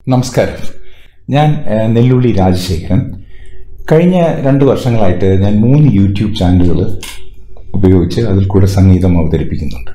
നമസ്കാരം ഞാൻ ഏഹ്, നെല്ലുള്ളി രാജശേഖരൻ കഴിഞ്ഞ രണ്ട് വർഷങ്ങളായിട്ട് ഞാൻ മൂന്ന് യൂട്യൂബ് ചാനലുകൾ ഉപയോഗിച്ച് അതിൽ കൂടെ സംഗീതം അവതരിപ്പിക്കുന്നുണ്ട്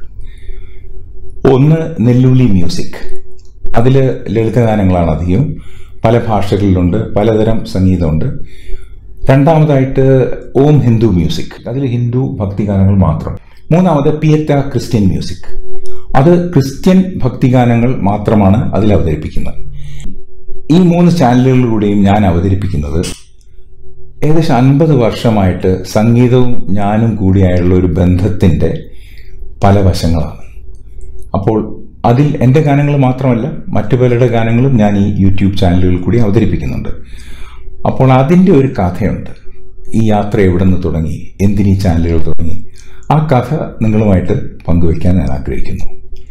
ഒന്ന് നെല്ലുള്ളി മ്യൂസിക് അതിൽ ലളിതഗാനങ്ങളാണ് അധികം പല ഭാഷകളിലുണ്ട് പലതരം സംഗീതമുണ്ട് രണ്ടാമതായിട്ട് ഓം ഹിന്ദു മ്യൂസിക് അതിൽ ഹിന്ദു ഭക്തിഗാനങ്ങൾ മാത്രം മൂന്നാമത് പിയറ്റ ക്രിസ്ത്യൻ മ്യൂസിക് അത് ക്രിസ്ത്യൻ ഭക്തിഗാനങ്ങൾ മാത്രമാണ് അതിൽ അവതരിപ്പിക്കുന്നത് ഈ മൂന്ന് ചാനലുകളിലൂടെയും ഞാൻ അവതരിപ്പിക്കുന്നത് ഏകദേശം അൻപത് വർഷമായിട്ട് സംഗീതവും ഞാനും കൂടിയായുള്ള ഒരു ബന്ധത്തിൻ്റെ പല വശങ്ങളാണ് അപ്പോൾ അതിൽ എൻ്റെ ഗാനങ്ങൾ മാത്രമല്ല മറ്റു പലരുടെ ഗാനങ്ങളും ഞാൻ ഈ യൂട്യൂബ് ചാനലുകളിൽ കൂടി അവതരിപ്പിക്കുന്നുണ്ട് അപ്പോൾ അതിൻ്റെ ഒരു കഥയുണ്ട് ഈ യാത്ര എവിടെ നിന്ന് തുടങ്ങി എന്തിനീ ചാനലുകൾ തുടങ്ങി ആ കഥ നിങ്ങളുമായിട്ട് പങ്കുവയ്ക്കാൻ ഞാൻ ആഗ്രഹിക്കുന്നു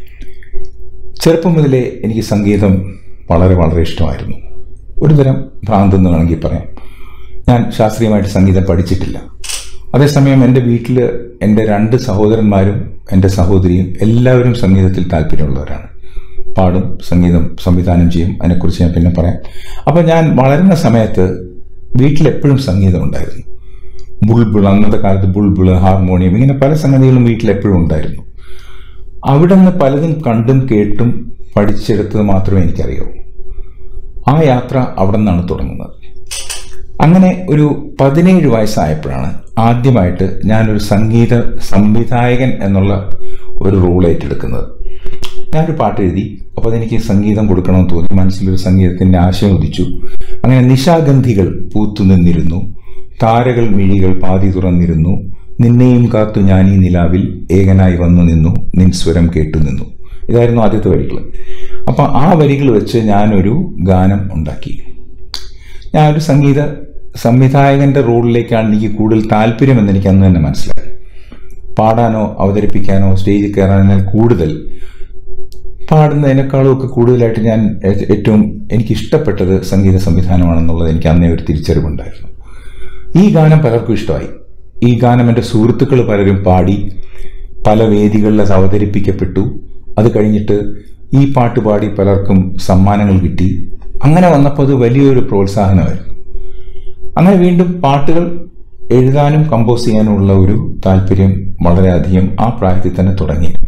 ചെറുപ്പം മുതലേ എനിക്ക് സംഗീതം വളരെ വളരെ ഇഷ്ടമായിരുന്നു ഒരു തരം ഭ്രാന്തെന്ന് വേണമെങ്കിൽ പറയാം ഞാൻ ശാസ്ത്രീയമായിട്ട് സംഗീതം പഠിച്ചിട്ടില്ല അതേസമയം എൻ്റെ വീട്ടിൽ എൻ്റെ രണ്ട് സഹോദരന്മാരും എൻ്റെ സഹോദരിയും എല്ലാവരും സംഗീതത്തിൽ താല്പര്യമുള്ളവരാണ് പാടും സംഗീതം സംവിധാനം ചെയ്യും അതിനെക്കുറിച്ച് ഞാൻ പിന്നെ പറയാം അപ്പോൾ ഞാൻ വളരുന്ന സമയത്ത് വീട്ടിലെപ്പോഴും സംഗീതം ഉണ്ടായിരുന്നു ബുൾബിൾ അന്നത്തെ കാലത്ത് ബുൾബിൾ ഹാർമോണിയം ഇങ്ങനെ പല സംഗതികളും വീട്ടിലെപ്പോഴും ഉണ്ടായിരുന്നു അവിടെ നിന്ന് പലതും കണ്ടും കേട്ടും പഠിച്ചെടുത്തത് മാത്രമേ എനിക്കറിയാവൂ ആ യാത്ര അവിടെ നിന്നാണ് തുടങ്ങുന്നത് അങ്ങനെ ഒരു പതിനേഴ് വയസ്സായപ്പോഴാണ് ആദ്യമായിട്ട് ഞാനൊരു സംഗീത സംവിധായകൻ എന്നുള്ള ഒരു റോൾ ഏറ്റെടുക്കുന്നത് ഞാനൊരു പാട്ട് എഴുതി അപ്പോൾ അതെനിക്ക് സംഗീതം കൊടുക്കണമെന്ന് തോന്നി മനസ്സിലൊരു സംഗീതത്തിൻ്റെ ആശയം ഉദിച്ചു അങ്ങനെ നിശാഗന്ധികൾ പൂത്തു നിന്നിരുന്നു താരകൾ മിഴികൾ പാതി തുറന്നിരുന്നു നിന്നെയും കാത്തു ഞാനീ നിലാവിൽ ഏകനായി വന്നു നിന്നു നിൻ സ്വരം കേട്ടു നിന്നു ഇതായിരുന്നു ആദ്യത്തെ വരികൾ അപ്പം ആ വരികൾ വെച്ച് ഞാനൊരു ഗാനം ഉണ്ടാക്കി ഞാനൊരു സംഗീത സംവിധായകന്റെ റോളിലേക്കാണ് എനിക്ക് കൂടുതൽ താല്പര്യമെന്ന് എനിക്ക് അന്ന് തന്നെ മനസ്സിലായി പാടാനോ അവതരിപ്പിക്കാനോ സ്റ്റേജിൽ കയറാനോ കൂടുതൽ പാടുന്നതിനേക്കാളും ഒക്കെ കൂടുതലായിട്ട് ഞാൻ ഏ- ഏറ്റവും എനിക്ക് ഇഷ്ടപ്പെട്ടത് സംഗീത സംവിധാനമാണെന്നുള്ളത് എനിക്ക് അന്നേ ഒരു തിരിച്ചറിവുണ്ടായിരുന്നു ഈ ഗാനം പലർക്കും ഇഷ്ടമായി ഈ ഗാനം എൻ്റെ സുഹൃത്തുക്കൾ പലരും പാടി പല വേദികളിൽ അത് അവതരിപ്പിക്കപ്പെട്ടു അത് കഴിഞ്ഞിട്ട് ഈ പാട്ട് പാടി പലർക്കും സമ്മാനങ്ങൾ കിട്ടി അങ്ങനെ വന്നപ്പോൾ അത് വലിയൊരു പ്രോത്സാഹനമായിരുന്നു അങ്ങനെ വീണ്ടും പാട്ടുകൾ എഴുതാനും കമ്പോസ് ചെയ്യാനുമുള്ള ഒരു താല്പര്യം വളരെയധികം ആ പ്രായത്തിൽ തന്നെ തുടങ്ങിയിരുന്നു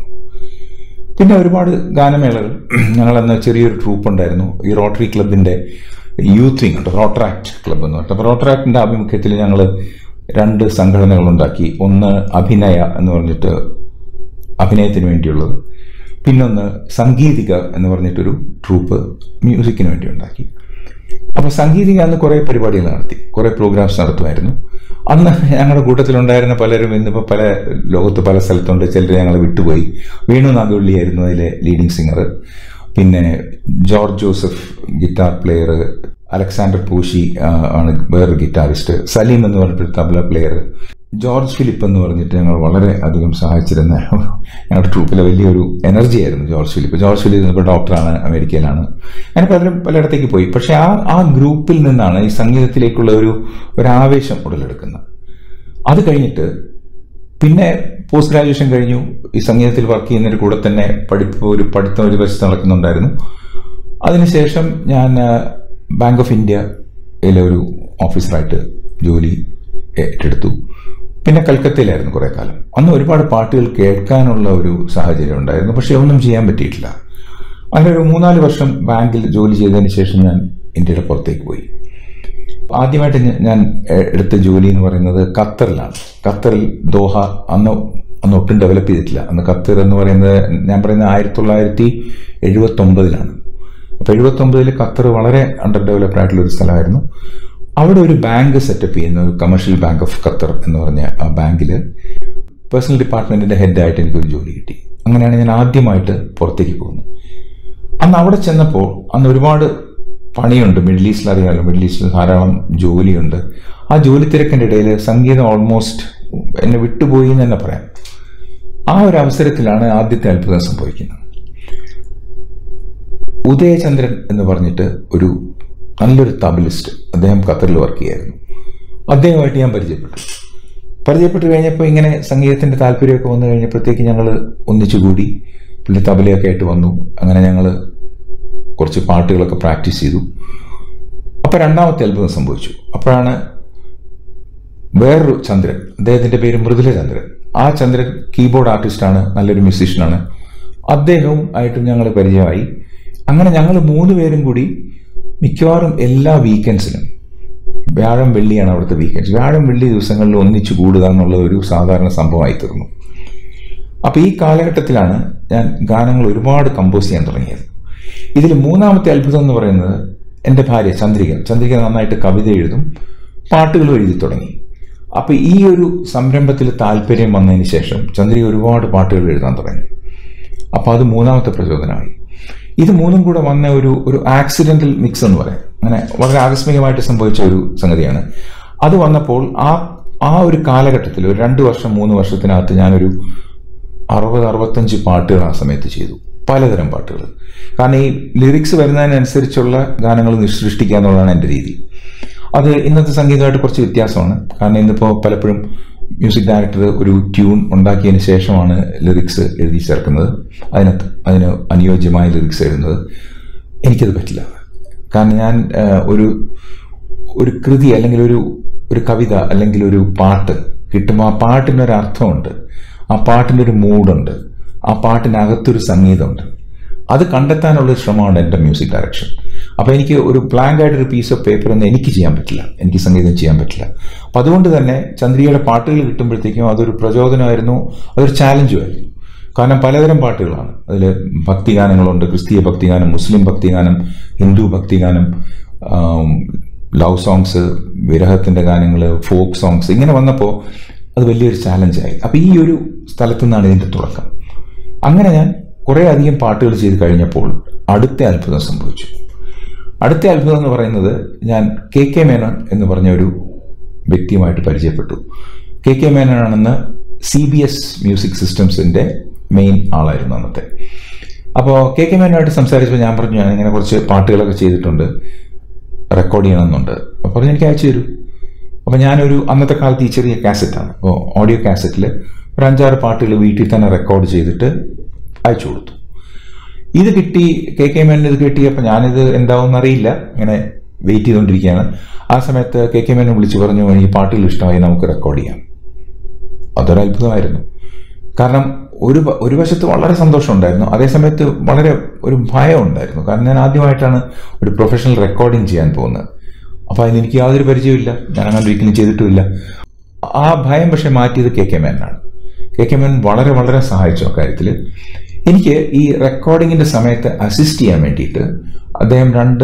പിന്നെ ഒരുപാട് ഗാനമേളകൾ ഞങ്ങളന്ന് ചെറിയൊരു ട്രൂപ്പ് ഉണ്ടായിരുന്നു ഈ റോട്ടറി ക്ലബിൻ്റെ യൂത്ത് വിങ് ഉണ്ട് റോട്ടറാക്ട് ക്ലബ്ബ് എന്ന് പറഞ്ഞിട്ട് അപ്പോൾ റോട്ടറാക്ടിൻ്റെ ആഭിമുഖ്യത്തിൽ ഞങ്ങൾ രണ്ട് സംഘടനകളുണ്ടാക്കി ഒന്ന് അഭിനയ എന്ന് പറഞ്ഞിട്ട് അഭിനയത്തിന് വേണ്ടിയുള്ളത് പിന്നൊന്ന് സംഗീതിക എന്ന് പറഞ്ഞിട്ടൊരു ട്രൂപ്പ് മ്യൂസിക്കിന് വേണ്ടി ഉണ്ടാക്കി അപ്പോൾ സംഗീതിക അന്ന് കുറേ പരിപാടികൾ നടത്തി കുറേ പ്രോഗ്രാംസ് നടത്തുമായിരുന്നു അന്ന് ഞങ്ങളുടെ കൂട്ടത്തിലുണ്ടായിരുന്ന പലരും ഇന്നിപ്പോൾ പല ലോകത്ത് പല സ്ഥലത്തുണ്ട് ചിലർ ഞങ്ങളെ വിട്ടുപോയി വേണു നാഗവള്ളിയായിരുന്നു അതിലെ ലീഡിങ് സിംഗർ പിന്നെ George Joseph guitar player Alexander പൂഷി ആ, ആണ് വേറൊരു ഗിറ്റാറിസ്റ്റ് സലീം എന്ന് പറഞ്ഞിട്ടൊരു തബല പ്ലെയർ ജോർജ് ഫിലിപ്പ് എന്ന് പറഞ്ഞിട്ട് ഞങ്ങൾ വളരെ അധികം സഹായിച്ചിരുന്ന ഞങ്ങളുടെ ട്രൂപ്പിലെ വലിയൊരു എനർജി ആയിരുന്നു ജോർജ് ഫിലിപ്പ് ജോർജ് ഫിലിപ്പ് ഇപ്പോൾ ഡോക്ടറാണ് അമേരിക്കയിലാണ് അങ്ങനെ പലരും പലയിടത്തേക്ക് പോയി പക്ഷേ ആ ആ ഗ്രൂപ്പിൽ നിന്നാണ് ഈ സംഗീതത്തിലേക്കുള്ള ഒരു ഒരു ആവേശം ഉടലെടുക്കുന്നത് അത് കഴിഞ്ഞിട്ട് പിന്നെ പോസ്റ്റ് ഗ്രാജുവേഷൻ കഴിഞ്ഞു ഈ സംഗീതത്തിൽ വർക്ക് ചെയ്യുന്നതിന് കൂടെ തന്നെ പഠിപ്പ് ഒരു പഠിത്തം ഒരു വശത്ത് നടക്കുന്നുണ്ടായിരുന്നു അതിനുശേഷം ഞാൻ ആ, ബാങ്ക് ഓഫ് ഇന്ത്യയിലെ ഒരു ഓഫീസറായിട്ട് ജോലി ഏറ്റെടുത്തു പിന്നെ കൽക്കത്തയിലായിരുന്നു കുറേ കാലം അന്ന് ഒരുപാട് പാട്ടുകൾ കേൾക്കാനുള്ള ഒരു സാഹചര്യം ഉണ്ടായിരുന്നു പക്ഷേ ഒന്നും ചെയ്യാൻ പറ്റിയിട്ടില്ല അങ്ങനെ ഒരു മൂന്നാല് വർഷം ബാങ്കിൽ ജോലി ചെയ്തതിന് ശേഷം ഞാൻ ഇന്ത്യയുടെ പുറത്തേക്ക് പോയി ആദ്യമായിട്ട് ഞ- ഞാൻ എ- എടുത്ത ജോലി എന്ന് പറയുന്നത് ഖത്തറിലാണ് ഖത്തറിൽ ദോഹ അന്ന് അന്ന് ഒട്ടും ഡെവലപ്പ് ചെയ്തിട്ടില്ല അന്ന് ഖത്തർ എന്ന് പറയുന്നത് ഞാൻ പറയുന്നത് ആയിരത്തി തൊള്ളായിരത്തി എഴുപത്തൊമ്പതിലാണ് അപ്പോൾ എഴുപത്തൊമ്പതിൽ ഖത്തർ വളരെ അണ്ടർ ഡെവലപ്ഡ് ആയിട്ടുള്ള ഒരു സ്ഥലമായിരുന്നു അവിടെ ഒരു ബാങ്ക് സെറ്റപ്പ് ചെയ്യുന്ന ഒരു കമേഴ്ഷ്യൽ ബാങ്ക് ഓഫ് ഖത്തർ എന്ന് പറഞ്ഞ ആ ബാങ്കിൽ പേഴ്സണൽ ഡിപ്പാർട്ട്മെന്റിന്റെ ഹെഡായിട്ട് എനിക്കൊരു ജോലി കിട്ടി അങ്ങനെയാണ് ഞാൻ ആദ്യമായിട്ട് പുറത്തേക്ക് പോകുന്നത് അന്ന് അവിടെ ചെന്നപ്പോൾ അന്ന് ഒരുപാട് പണിയുണ്ട് മിഡിൽ ഈസ്റ്റിൽ അറിയാമല്ലോ മിഡിൽ ഈസ്റ്റിൽ ധാരാളം ജോലിയുണ്ട് ആ ജോലി തിരക്കിൻ്റെ ഇടയിൽ സംഗീതം ഓൾമോസ്റ്റ് എന്നെ വിട്ടുപോയി എന്ന് തന്നെ പറയാം ആ ഒരു അവസരത്തിലാണ് ആദ്യത്തെ അത്ഭുതം സംഭവിക്കുന്നത് ഉദയചന്ദ്രൻ എന്ന് പറഞ്ഞിട്ട് ഒരു നല്ലൊരു തബലിസ്റ്റ് അദ്ദേഹം ഖത്തറിൽ വർക്ക് ചെയ്യായിരുന്നു അദ്ദേഹമായിട്ട് ഞാൻ പരിചയപ്പെട്ടു പരിചയപ്പെട്ട് കഴിഞ്ഞപ്പോൾ ഇങ്ങനെ സംഗീതത്തിൻ്റെ താല്പര്യമൊക്കെ വന്നു കഴിഞ്ഞപ്പോഴത്തേക്ക് ഞങ്ങൾ ഒന്നിച്ചുകൂടി പുള്ളി തബലയൊക്കെ ആയിട്ട് വന്നു അങ്ങനെ ഞങ്ങൾ കുറച്ച് കുറച്ച് പാട്ടുകളൊക്കെ പ്രാക്ടീസ് ചെയ്തു അപ്പോൾ രണ്ടാമത്തെ അത്ഭുതം സംഭവിച്ചു അപ്പോഴാണ് വേറൊരു ചന്ദ്രൻ അദ്ദേഹത്തിൻ്റെ പേര് മൃദുല ചന്ദ്രൻ ആ ചന്ദ്രൻ കീബോർഡ് ആർട്ടിസ്റ്റാണ് നല്ലൊരു മ്യൂസീഷ്യനാണ് അദ്ദേഹവും ആയിട്ടും ഞങ്ങൾ പരിചയമായി അങ്ങനെ ഞങ്ങൾ മൂന്ന് പേരും കൂടി മിക്കവാറും എല്ലാ വീക്കെൻഡ്സിലും വ്യാഴം വെള്ളിയാണ് അവിടുത്തെ വീക്കെൻഡ്സ് വ്യാഴം വെള്ളി ദിവസങ്ങളിൽ ഒന്നിച്ചു കൂടുക എന്നുള്ള ഒരു സാധാരണ സംഭവമായി തീർന്നു അപ്പോൾ ഈ കാലഘട്ടത്തിലാണ് ഞാൻ ഗാനങ്ങൾ ഒരുപാട് കമ്പോസ് ചെയ്യാൻ തുടങ്ങിയത് ഇതിൽ മൂന്നാമത്തെ അത്ഭുതം എന്ന് പറയുന്നത് എൻ്റെ ഭാര്യ ചന്ദ്രിക ചന്ദ്രിക നന്നായിട്ട് കവിത എഴുതും പാട്ടുകളും എഴുതി തുടങ്ങി അപ്പോൾ ഈ ഒരു സംരംഭത്തിൽ താല്പര്യം വന്നതിന് ശേഷം ചന്ദ്രിക ഒരുപാട് പാട്ടുകൾ എഴുതാൻ തുടങ്ങി അപ്പോൾ അത് മൂന്നാമത്തെ പ്രചോദനമായി ഇത് മൂന്നും കൂടെ വന്ന ഒരു ഒരു ആക്സിഡന്റൽ മിക്സ് എന്ന് പറയാം അങ്ങനെ വളരെ ആകസ്മികമായിട്ട് സംഭവിച്ച ഒരു സംഗതിയാണ് അത് വന്നപ്പോൾ ആ ആ ഒരു കാലഘട്ടത്തിൽ ഒരു രണ്ട് വർഷം മൂന്ന് വർഷത്തിനകത്ത് ഞാനൊരു അറുപത് അറുപത്തഞ്ച് പാട്ടുകൾ ആ സമയത്ത് ചെയ്തു പലതരം പാട്ടുകൾ കാരണം ഈ ലിറിക്സ് വരുന്നതിനനുസരിച്ചുള്ള ഗാനങ്ങൾ സൃഷ്ടിക്കുക എന്നുള്ളതാണ് എൻ്റെ രീതി അത് ഇന്നത്തെ സംഗീതമായിട്ട് കുറച്ച് വ്യത്യാസമാണ് കാരണം ഇന്നിപ്പോൾ പലപ്പോഴും മ്യൂസിക് ഡയറക്ടർ ഒരു ട്യൂൺ ഉണ്ടാക്കിയതിന് ശേഷമാണ് ലിറിക്സ് എഴുതി ചേർക്കുന്നത് അതിനകത്ത് അതിന് അനുയോജ്യമായ ലിറിക്സ് എഴുതുന്നത് എനിക്കത് പറ്റില്ല കാരണം ഞാൻ ആ, ഒരു ഒരു കൃതി അല്ലെങ്കിൽ ഒരു ഒരു കവിത അല്ലെങ്കിൽ ഒരു പാട്ട് കിട്ടുമ്പോൾ ആ പാട്ടിനൊരു അർത്ഥമുണ്ട് ആ പാട്ടിൻ്റെ ഒരു മൂഡുണ്ട് ആ പാട്ടിനകത്തൊരു സംഗീതമുണ്ട് അത് കണ്ടെത്താനുള്ള ഒരു ശ്രമമാണ് എൻ്റെ മ്യൂസിക് ഡയറക്ഷൻ അപ്പോൾ എനിക്ക് ഒരു ബ്ലാങ്ക് ആയിട്ടൊരു പീസ് ഓഫ് പേപ്പർ ഒന്നും എനിക്ക് ചെയ്യാൻ പറ്റില്ല എനിക്ക് സംഗീതം ചെയ്യാൻ പറ്റില്ല അപ്പം അതുകൊണ്ട് തന്നെ ചന്ദ്രികയുടെ പാട്ടുകൾ കിട്ടുമ്പോഴത്തേക്കും അതൊരു പ്രചോദനമായിരുന്നു അതൊരു ചാലഞ്ചുമായിരുന്നു കാരണം പലതരം പാട്ടുകളാണ് അതിൽ ഭക്തിഗാനങ്ങളുണ്ട് ക്രിസ്തീയ ഭക്തിഗാനം മുസ്ലിം ഭക്തിഗാനം ഹിന്ദു ഭക്തിഗാനം ലവ് സോങ്സ് വിരഹത്തിൻ്റെ ഗാനങ്ങൾ ഫോക്ക് സോങ്സ് ഇങ്ങനെ വന്നപ്പോൾ അത് വലിയൊരു ചാലഞ്ചായി അപ്പോൾ ഈ ഒരു സ്ഥലത്തു നിന്നാണ് ഇതിൻ്റെ തുടക്കം അങ്ങനെ ഞാൻ കുറേ അധികം പാട്ടുകൾ ചെയ്ത് കഴിഞ്ഞപ്പോൾ അടുത്ത അത്ഭുതം സംഭവിച്ചു അടുത്ത അത്ഭുതം എന്ന് പറയുന്നത് ഞാൻ കെ കെ മേനോൻ എന്ന് പറഞ്ഞ ഒരു വ്യക്തിയുമായിട്ട് പരിചയപ്പെട്ടു കെ കെ മേനോനാണെന്ന് സി ബി എസ് മ്യൂസിക് സിസ്റ്റംസിൻ്റെ മെയിൻ ആളായിരുന്നു അന്നത്തെ അപ്പോൾ കെ കെ മേനോനായിട്ട് സംസാരിച്ചപ്പോൾ ഞാൻ പറഞ്ഞു ഞാൻ ഇങ്ങനെ കുറച്ച് പാട്ടുകളൊക്കെ ചെയ്തിട്ടുണ്ട് റെക്കോർഡ് ചെയ്യണമെന്നുണ്ട് അപ്പോൾ പറഞ്ഞു എനിക്ക് അയച്ചു തരൂ അപ്പോൾ ഞാനൊരു അന്നത്തെ കാലത്ത് ഈ ചെറിയ കാസറ്റാണ് അപ്പോൾ ഓഡിയോ കാസറ്റിൽ ഒരു അഞ്ചാറ് പാട്ടുകൾ വീട്ടിൽ തന്നെ റെക്കോർഡ് ചെയ്തിട്ട് അയച്ചു കൊടുത്തു ഇത് കിട്ടി കെ കെ മേനൻ ഇത് കിട്ടിയപ്പോൾ ഞാനിത് എന്താവും അറിയില്ല ഇങ്ങനെ വെയിറ്റ് ചെയ്തുകൊണ്ടിരിക്കുകയാണ് ആ സമയത്ത് കെ കെ മേനൻ വിളിച്ച് പറഞ്ഞു എനിക്ക് പാട്ടുകൾ ഇഷ്ടമായി നമുക്ക് റെക്കോർഡ് ചെയ്യാം അതൊരു അത്ഭുതമായിരുന്നു കാരണം ഒരു വ- ഒരു വശത്ത് വളരെ സന്തോഷമുണ്ടായിരുന്നു അതേസമയത്ത് വളരെ ഒരു ഭയം ഉണ്ടായിരുന്നു കാരണം ഞാൻ ആദ്യമായിട്ടാണ് ഒരു പ്രൊഫഷണൽ റെക്കോർഡിങ് ചെയ്യാൻ പോകുന്നത് അപ്പോൾ അതിന് എനിക്ക് യാതൊരു പരിചയമില്ല ഞാൻ അങ്ങനെ ഒരിക്കലും ചെയ്തിട്ടുമില്ല ആ ഭയം പക്ഷെ മാറ്റിയത് കെ കെ മേനാണ് കെ കെ മേനൻ വളരെ വളരെ സഹായിച്ചു അക്കാര്യത്തിൽ എനിക്ക് ഈ റെക്കോർഡിങ്ങിൻ്റെ സമയത്ത് അസിസ്റ്റ് ചെയ്യാൻ വേണ്ടിയിട്ട് അദ്ദേഹം രണ്ട്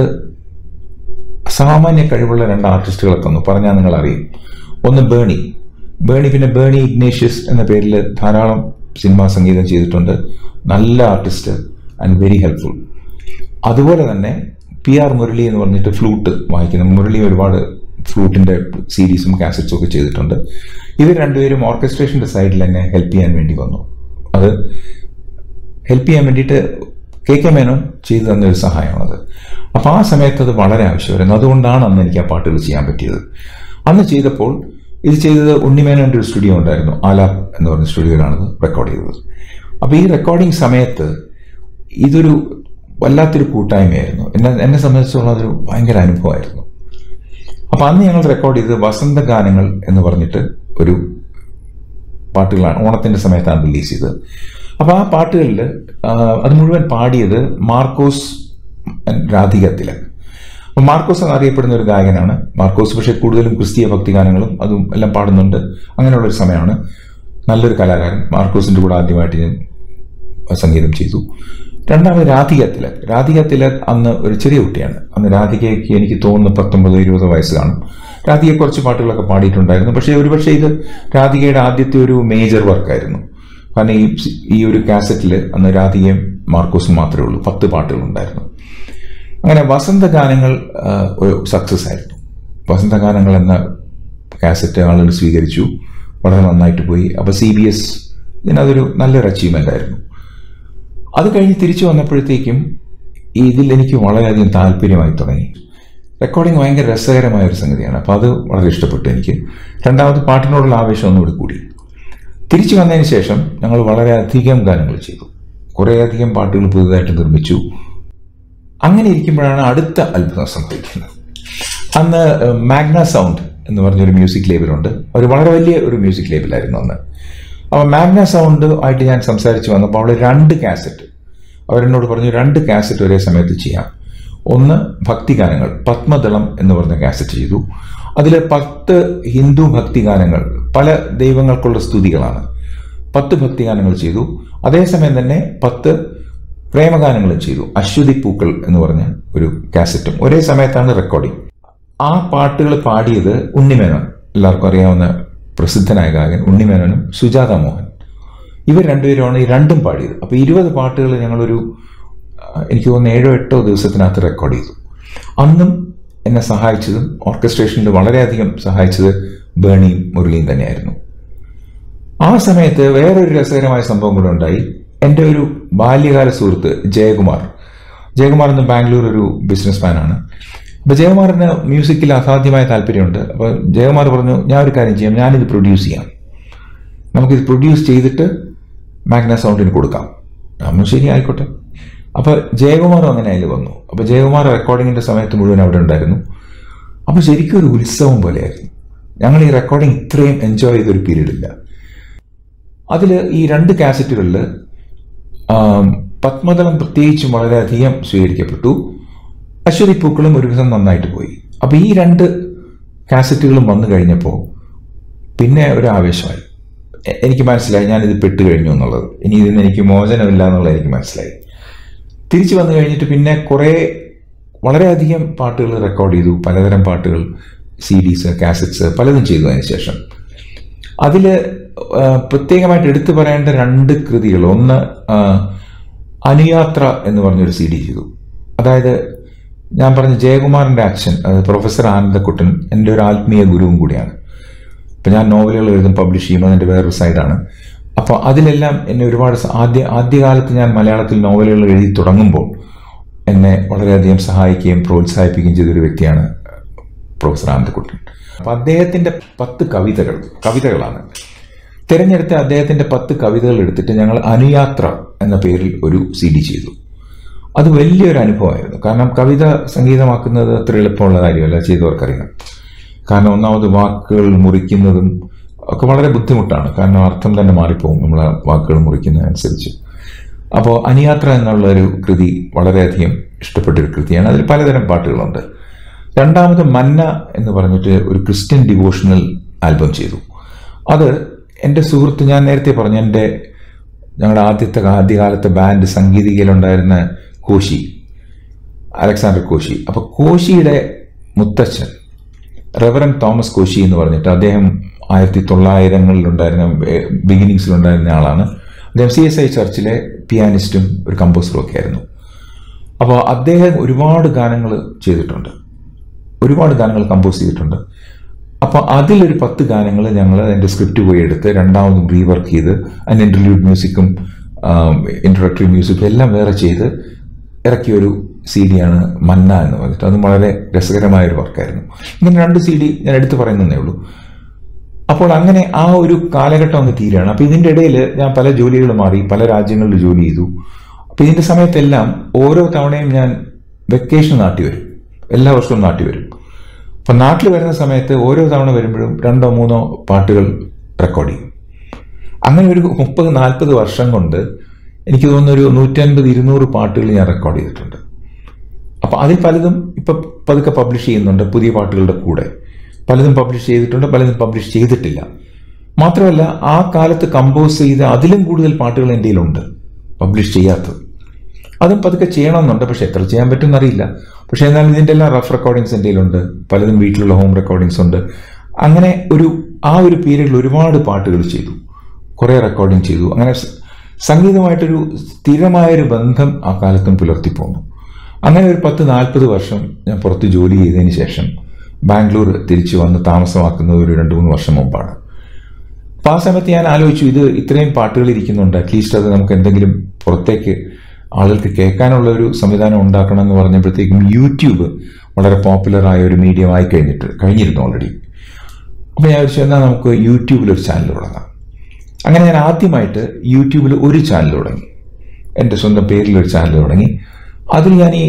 സാമാന്യ കഴിവുള്ള രണ്ട് ആർട്ടിസ്റ്റുകളെ തന്നു പറഞ്ഞാൽ നിങ്ങൾ അറിയും ഒന്ന് ബേണി ബേണി പിന്നെ ബേണി ഇഗ്നേഷ്യസ് എന്ന പേരിൽ ധാരാളം സിനിമാ സംഗീതം ചെയ്തിട്ടുണ്ട് നല്ല ആർട്ടിസ്റ്റ് ആൻഡ് വെരി ഹെൽപ്ഫുൾ അതുപോലെ തന്നെ പി ആർ മുരളി എന്ന് പറഞ്ഞിട്ട് ഫ്ലൂട്ട് വായിക്കുന്ന മുരളി ഒരുപാട് ഫ്ലൂട്ടിൻ്റെ സീരീസും കാസറ്റ്സും ഒക്കെ ചെയ്തിട്ടുണ്ട് ഇവർ രണ്ടുപേരും ഓർക്കസ്ട്രേഷൻ്റെ സൈഡിൽ എന്നെ ഹെൽപ്പ് ചെയ്യാൻ വേണ്ടി വന്നു അത് ഹെൽപ്പ് ചെയ്യാൻ വേണ്ടിയിട്ട് കെ കെ മേനോൻ ചെയ്തു തന്നൊരു സഹായമാണത് അപ്പോൾ ആ സമയത്ത് അത് വളരെ ആവശ്യമായിരുന്നു അതുകൊണ്ടാണ് അന്ന് എനിക്ക് ആ പാട്ടുകൾ ചെയ്യാൻ പറ്റിയത് അന്ന് ചെയ്തപ്പോൾ ഇത് ചെയ്തത് ഉണ്ണിമേനോൻ്റെ ഒരു സ്റ്റുഡിയോ ഉണ്ടായിരുന്നു ആലാപ് എന്ന് പറഞ്ഞ സ്റ്റുഡിയോയിലാണത് റെക്കോർഡ് ചെയ്തത് അപ്പോൾ ഈ റെക്കോർഡിംഗ് സമയത്ത് ഇതൊരു വല്ലാത്തൊരു കൂട്ടായ്മയായിരുന്നു എന്നെ എന്നെ സംബന്ധിച്ചുള്ള അതൊരു ഭയങ്കര അനുഭവമായിരുന്നു അപ്പോൾ അന്ന് ഞങ്ങൾ റെക്കോർഡ് ചെയ്തത് വസന്ത ഗാനങ്ങൾ എന്ന് പറഞ്ഞിട്ട് ഒരു പാട്ടുകളാണ് ഓണത്തിൻ്റെ സമയത്താണ് റിലീസ് ചെയ്തത് അപ്പോൾ ആ പാട്ടുകളിൽ അത് മുഴുവൻ പാടിയത് മാർക്കോസ് രാധിക തിലക് അപ്പോൾ മാർക്കോസ് എന്നറിയപ്പെടുന്ന ഒരു ഗായകനാണ് മാർക്കോസ് പക്ഷേ കൂടുതലും ക്രിസ്തീയ ഭക്തിഗാനങ്ങളും അതും എല്ലാം പാടുന്നുണ്ട് അങ്ങനെയുള്ള ഒരു സമയമാണ് നല്ലൊരു കലാകാരൻ മാർക്കോസിൻ്റെ കൂടെ ആദ്യമായിട്ട് ഞാൻ സംഗീതം ചെയ്തു രണ്ടാമത് രാധിക തിലക് രാധിക തിലക് അന്ന് ഒരു ചെറിയ കുട്ടിയാണ് അന്ന് രാധികയ്ക്ക് എനിക്ക് തോന്നുന്നു പത്തൊമ്പത് ഇരുപത് വയസ്സ് കാണും രാധിക കുറച്ച് പാട്ടുകളൊക്കെ പാടിയിട്ടുണ്ടായിരുന്നു പക്ഷേ ഒരുപക്ഷെ ഇത് രാധികയുടെ ആദ്യത്തെ ഒരു മേജർ വർക്കായിരുന്നു കാരണം ഈ ഈ ഒരു കാസറ്റിൽ അന്ന് രാധികയും മാർക്കോസും മാത്രമേ ഉള്ളൂ പത്ത് പാട്ടുകളുണ്ടായിരുന്നു അങ്ങനെ വസന്തഗാനങ്ങൾ ആ, ഒരു സക്സസ് ആയിരുന്നു വസന്തഗാനങ്ങൾ എന്ന കാസറ്റ് ആളുകൾ സ്വീകരിച്ചു വളരെ നന്നായിട്ട് പോയി അപ്പോൾ സി ബി എസ് ഇതിനതൊരു നല്ലൊരു അച്ചീവ്മെൻ്റ് ആയിരുന്നു അത് കഴിഞ്ഞ് തിരിച്ചു വന്നപ്പോഴത്തേക്കും ഇതിൽ എനിക്ക് വളരെയധികം താല്പര്യമായി തുടങ്ങി റെക്കോർഡിംഗ് ഭയങ്കര രസകരമായ ഒരു സംഗതിയാണ് അപ്പോൾ അത് വളരെ ഇഷ്ടപ്പെട്ടു എനിക്ക് രണ്ടാമത് പാട്ടിനോടുള്ള ആവേശം ഒന്നുകൂടി കൂടി തിരിച്ചു വന്നതിന് ശേഷം ഞങ്ങൾ വളരെയധികം ഗാനങ്ങൾ ചെയ്തു കുറേയധികം പാട്ടുകൾ പുതുതായിട്ട് നിർമ്മിച്ചു അങ്ങനെ ഇരിക്കുമ്പോഴാണ് അടുത്ത അത്ഭുതം സംഭവിക്കുന്നത് അന്ന് മാഗ്ന സൗണ്ട് എന്ന് പറഞ്ഞൊരു മ്യൂസിക് ലേബലുണ്ട് ഒരു വളരെ വലിയ ഒരു മ്യൂസിക് ലേബലായിരുന്നു അന്ന് അപ്പോൾ മാഗ്ന സൗണ്ട് ആയിട്ട് ഞാൻ സംസാരിച്ച് വന്നപ്പോൾ അവൾ രണ്ട് കാസറ്റ് അവരെന്നോട് പറഞ്ഞു രണ്ട് കാസറ്റ് ഒരേ സമയത്ത് ചെയ്യാം ഒന്ന് ഭക്തിഗാനങ്ങൾ പത്മദളം എന്ന് പറഞ്ഞ കാസറ്റ് ചെയ്തു അതിൽ പത്ത് ഹിന്ദു ഭക്തിഗാനങ്ങൾ പല ദൈവങ്ങൾക്കുള്ള സ്തുതികളാണ് പത്ത് ഭക്തിഗാനങ്ങൾ ചെയ്തു അതേസമയം തന്നെ പത്ത് പ്രേമഗാനങ്ങളും ചെയ്തു അശ്വതി പൂക്കൾ എന്ന് പറഞ്ഞ ഒരു കാസറ്റും ഒരേ സമയത്താണ് റെക്കോർഡിംഗ് ആ പാട്ടുകൾ പാടിയത് ഉണ്ണിമേനോൻ എല്ലാവർക്കും അറിയാവുന്ന പ്രസിദ്ധനായ ഗായകൻ ഉണ്ണിമേനോനും സുജാത മോഹൻ ഇവർ രണ്ടുപേരുമാണ് ഈ രണ്ടും പാടിയത് അപ്പോൾ ഇരുപത് പാട്ടുകൾ ഞങ്ങളൊരു ആ, എനിക്ക് തോന്നുന്നു ഏഴോ എട്ടോ ദിവസത്തിനകത്ത് റെക്കോർഡ് ചെയ്തു അന്നും എന്നെ സഹായിച്ചതും ഓർക്കസ്ട്രേഷനിൽ വളരെയധികം സഹായിച്ചത് ബേണിയും മുരളിയും തന്നെയായിരുന്നു ആ സമയത്ത് വേറൊരു രസകരമായ സംഭവം കൂടെ ഉണ്ടായി എൻ്റെ ഒരു ബാല്യകാല സുഹൃത്ത് ജയകുമാർ ജയകുമാർ എന്ന് ബാംഗ്ലൂർ ഒരു ബിസിനസ് മാനാണ് അപ്പോൾ ജയകുമാറിന് മ്യൂസിക്കിൽ അസാധ്യമായ താല്പര്യമുണ്ട് അപ്പോൾ ജയകുമാർ പറഞ്ഞു ഞാൻ ഒരു കാര്യം ചെയ്യാം ഞാനിത് പ്രൊഡ്യൂസ് ചെയ്യാം നമുക്കിത് പ്രൊഡ്യൂസ് ചെയ്തിട്ട് മാഗ്ന സൗണ്ടിന് കൊടുക്കാം നമ്മൾ ശരി ആയിക്കോട്ടെ അപ്പോൾ ജയകുമാറും അങ്ങനെ അതിൽ വന്നു അപ്പോൾ ജയകുമാർ റെക്കോർഡിങ്ങിൻ്റെ സമയത്ത് മുഴുവൻ അവിടെ ഉണ്ടായിരുന്നു അപ്പോൾ ശരിക്കും ഒരു ഉത്സവം പോലെയായിരുന്നു ഞങ്ങൾ ഈ റെക്കോർഡിംഗ് ഇത്രയും എൻജോയ് ചെയ്തൊരു പീരീഡ് ഇല്ല അതിൽ ഈ രണ്ട് കാസറ്റുകളിൽ പത്മതലം പ്രത്യേകിച്ചും വളരെയധികം സ്വീകരിക്കപ്പെട്ടു അശ്വതി പൂക്കളും ഒരുവിധം നന്നായിട്ട് പോയി അപ്പോൾ ഈ രണ്ട് കാസറ്റുകളും വന്നു കഴിഞ്ഞപ്പോൾ പിന്നെ ഒരു ആവേശമായി എ- എനിക്ക് മനസ്സിലായി ഞാനിത് പെട്ട് കഴിഞ്ഞു എന്നുള്ളത് ഇനി ഇതിന് എനിക്ക് മോചനമില്ല എന്നുള്ളത് എനിക്ക് മനസ്സിലായി തിരിച്ചു വന്നു കഴിഞ്ഞിട്ട് പിന്നെ കുറേ വളരെയധികം പാട്ടുകൾ റെക്കോർഡ് ചെയ്തു പലതരം പാട്ടുകൾ സി ഡീസ് കാസറ്റ്സ് പലതും ചെയ്തു അതിന് ശേഷം അതിൽ പ്രത്യേകമായിട്ട് എടുത്തു പറയേണ്ട രണ്ട് കൃതികൾ ഒന്ന് ആ, അനുയാത്ര എന്ന് പറഞ്ഞൊരു സി ഡി ചെയ്തു അതായത് ഞാൻ പറഞ്ഞ ജയകുമാറിൻ്റെ അച്ഛൻ അതായത് പ്രൊഫസർ ആനന്ദക്കുട്ടൻ എൻ്റെ ഒരു ആത്മീയ ഗുരുവും കൂടിയാണ് ഇപ്പം ഞാൻ നോവലുകൾ എഴുതും പബ്ലിഷ് ചെയ്യും അതിൻ്റെ വേറൊരു സൈഡാണ് അപ്പോൾ അതിലെല്ലാം എന്നെ ഒരുപാട് സ- ആദ്യ ആദ്യകാലത്ത് ഞാൻ മലയാളത്തിൽ നോവലുകൾ എഴുതി തുടങ്ങുമ്പോൾ എന്നെ വളരെയധികം സഹായിക്കുകയും പ്രോത്സാഹിപ്പിക്കുകയും ചെയ്തൊരു വ്യക്തിയാണ് പ്രൊഫസർ ആനന്ദക്കുട്ടൻ അപ്പം അദ്ദേഹത്തിൻ്റെ പത്ത് കവിതകൾ കവിതകളാണ് തിരഞ്ഞെടുത്ത അദ്ദേഹത്തിൻ്റെ പത്ത് കവിതകൾ എടുത്തിട്ട് ഞങ്ങൾ അനുയാത്ര എന്ന പേരിൽ ഒരു സി ഡി ചെയ്തു അത് വലിയൊരു അനുഭവമായിരുന്നു കാരണം കവിത സംഗീതമാക്കുന്നത് അത്ര എളുപ്പമുള്ള കാര്യമല്ല ചെയ്തവർക്കറിയാം കാരണം ഒന്നാമത് വാക്കുകൾ മുറിക്കുന്നതും ഒക്കെ വളരെ ബുദ്ധിമുട്ടാണ് കാരണം അർത്ഥം തന്നെ മാറിപ്പോകും നമ്മൾ ആ വാക്കുകൾ മുറിക്കുന്നതനുസരിച്ച് അപ്പോൾ അനുയാത്ര എന്നുള്ള ഒരു കൃതി വളരെയധികം ഇഷ്ടപ്പെട്ടൊരു കൃതിയാണ് അതിൽ പലതരം പാട്ടുകളുണ്ട് രണ്ടാമത് മന്ന എന്ന് പറഞ്ഞിട്ട് ഒരു ക്രിസ്ത്യൻ ഡിവോഷണൽ ആൽബം ചെയ്തു അത് എൻ്റെ സുഹൃത്ത് ഞാൻ നേരത്തെ പറഞ്ഞു എൻ്റെ ഞങ്ങളുടെ ആദ്യത്തെ ആദ്യകാലത്തെ ബാൻഡ് സംഗീതികയിലുണ്ടായിരുന്ന കോശി അലക്സാണ്ടർ കോശി അപ്പോൾ കോശിയുടെ മുത്തച്ഛൻ റെവറൻ തോമസ് കോശി എന്ന് പറഞ്ഞിട്ട് അദ്ദേഹം ആയിരത്തി തൊള്ളായിരങ്ങളിലുണ്ടായിരുന്ന ബിഗിനിങ്സിലുണ്ടായിരുന്ന ആളാണ് അദ്ദേഹം സി എസ് ഐ ചർച്ചിലെ പിയാനിസ്റ്റും ഒരു കമ്പോസറും ഒക്കെ ആയിരുന്നു അപ്പോൾ അദ്ദേഹം ഒരുപാട് ഗാനങ്ങൾ ചെയ്തിട്ടുണ്ട് ഒരുപാട് ഗാനങ്ങൾ കമ്പോസ് ചെയ്തിട്ടുണ്ട് അപ്പോൾ അതിലൊരു പത്ത് ഗാനങ്ങൾ ഞങ്ങൾ അതിൻ്റെ സ്ക്രിപ്റ്റ് പോയി എടുത്ത് രണ്ടാമതും റീവർക്ക് ചെയ്ത് അതിൻ്റെ ഇൻ്റർലൂഡ് മ്യൂസിക്കും ഇൻട്രഡക്ടറി മ്യൂസിക്കും എല്ലാം വേറെ ചെയ്ത് ഇറക്കിയ ഒരു സി ഡിയാണ് മന്ന എന്ന് പറഞ്ഞിട്ട് അതും വളരെ രസകരമായ ഒരു വർക്കായിരുന്നു ഇങ്ങനെ രണ്ട് സി ഡി ഞാൻ എടുത്തു പറയുന്നതേ ഉള്ളൂ അപ്പോൾ അങ്ങനെ ആ ഒരു കാലഘട്ടം അങ്ങ് തീരുകയാണ് അപ്പോൾ ഇതിൻ്റെ ഇടയിൽ ഞാൻ പല ജോലികൾ മാറി പല രാജ്യങ്ങളിൽ ജോലി ചെയ്തു അപ്പോൾ ഇതിൻ്റെ സമയത്തെല്ലാം ഓരോ തവണയും ഞാൻ വെക്കേഷൻ നാട്ടി വരും എല്ലാ വർഷവും നാട്ടി വരും അപ്പം നാട്ടിൽ വരുന്ന സമയത്ത് ഓരോ തവണ വരുമ്പോഴും രണ്ടോ മൂന്നോ പാട്ടുകൾ റെക്കോർഡ് ചെയ്യും അങ്ങനെ ഒരു മുപ്പത് നാൽപ്പത് വർഷം കൊണ്ട് എനിക്ക് തോന്നുന്നു ഒരു നൂറ്റൻപത് ഇരുന്നൂറ് പാട്ടുകൾ ഞാൻ റെക്കോർഡ് ചെയ്തിട്ടുണ്ട് അപ്പോൾ അതിൽ പലതും ഇപ്പം പതുക്കെ പബ്ലിഷ് ചെയ്യുന്നുണ്ട് പുതിയ പാട്ടുകളുടെ കൂടെ പലതും പബ്ലിഷ് ചെയ്തിട്ടുണ്ട് പലതും പബ്ലിഷ് ചെയ്തിട്ടില്ല മാത്രമല്ല ആ കാലത്ത് കമ്പോസ് ചെയ്ത അതിലും കൂടുതൽ പാട്ടുകൾ എൻ്റെ കയ്യിലുണ്ട് പബ്ലിഷ് ചെയ്യാത്തത് അതും പതുക്കെ ചെയ്യണമെന്നുണ്ട് പക്ഷെ എത്ര ചെയ്യാൻ പറ്റും എന്നറിയില്ല പക്ഷെ എന്നാലും ഇതിൻ്റെ എല്ലാം റഫ് റെക്കോർഡിങ്സ് എൻ്റെ കയ്യിലുണ്ട് പലതും വീട്ടിലുള്ള ഹോം റെക്കോർഡിങ്സ് ഉണ്ട് അങ്ങനെ ഒരു ആ ഒരു പീരീഡിൽ ഒരുപാട് പാട്ടുകൾ ചെയ്തു കുറേ റെക്കോർഡിങ് ചെയ്തു അങ്ങനെ സ- സംഗീതമായിട്ടൊരു സ്ഥിരമായൊരു ബന്ധം ആ കാലത്തും പുലർത്തിപ്പോന്നു അങ്ങനെ ഒരു പത്ത് നാൽപ്പത് വർഷം ഞാൻ പുറത്ത് ജോലി ചെയ്തതിന് ശേഷം ബാംഗ്ലൂർ തിരിച്ചു വന്ന് താമസമാക്കുന്നത് ഒരു രണ്ട് മൂന്ന് വർഷം മുമ്പാണ് അപ്പോൾ ആ സമയത്ത് ഞാൻ ആലോചിച്ചു ഇത് ഇത്രയും പാട്ടുകൾ ഇരിക്കുന്നുണ്ട് അറ്റ്ലീസ്റ്റ് അത് നമുക്ക് എന്തെങ്കിലും പുറത്തേക്ക് ആളുകൾക്ക് കേൾക്കാനുള്ള ഒരു സംവിധാനം ഉണ്ടാക്കണം എന്ന് പറഞ്ഞപ്പോഴത്തേക്കും യൂട്യൂബ് വളരെ പോപ്പുലറായ ഒരു മീഡിയം ആയി കഴിഞ്ഞിട്ട് കഴിഞ്ഞിരുന്നു ഓൾറെഡി അപ്പോൾ ഞാൻ വിളിച്ചു എന്നാൽ നമുക്ക് യൂട്യൂബിൽ ഒരു ചാനൽ തുടങ്ങാം അങ്ങനെ ഞാൻ ആദ്യമായിട്ട് യൂട്യൂബിൽ ഒരു ചാനൽ തുടങ്ങി എൻ്റെ സ്വന്തം പേരിൽ ഒരു ചാനൽ തുടങ്ങി അതിൽ ഞാൻ ഈ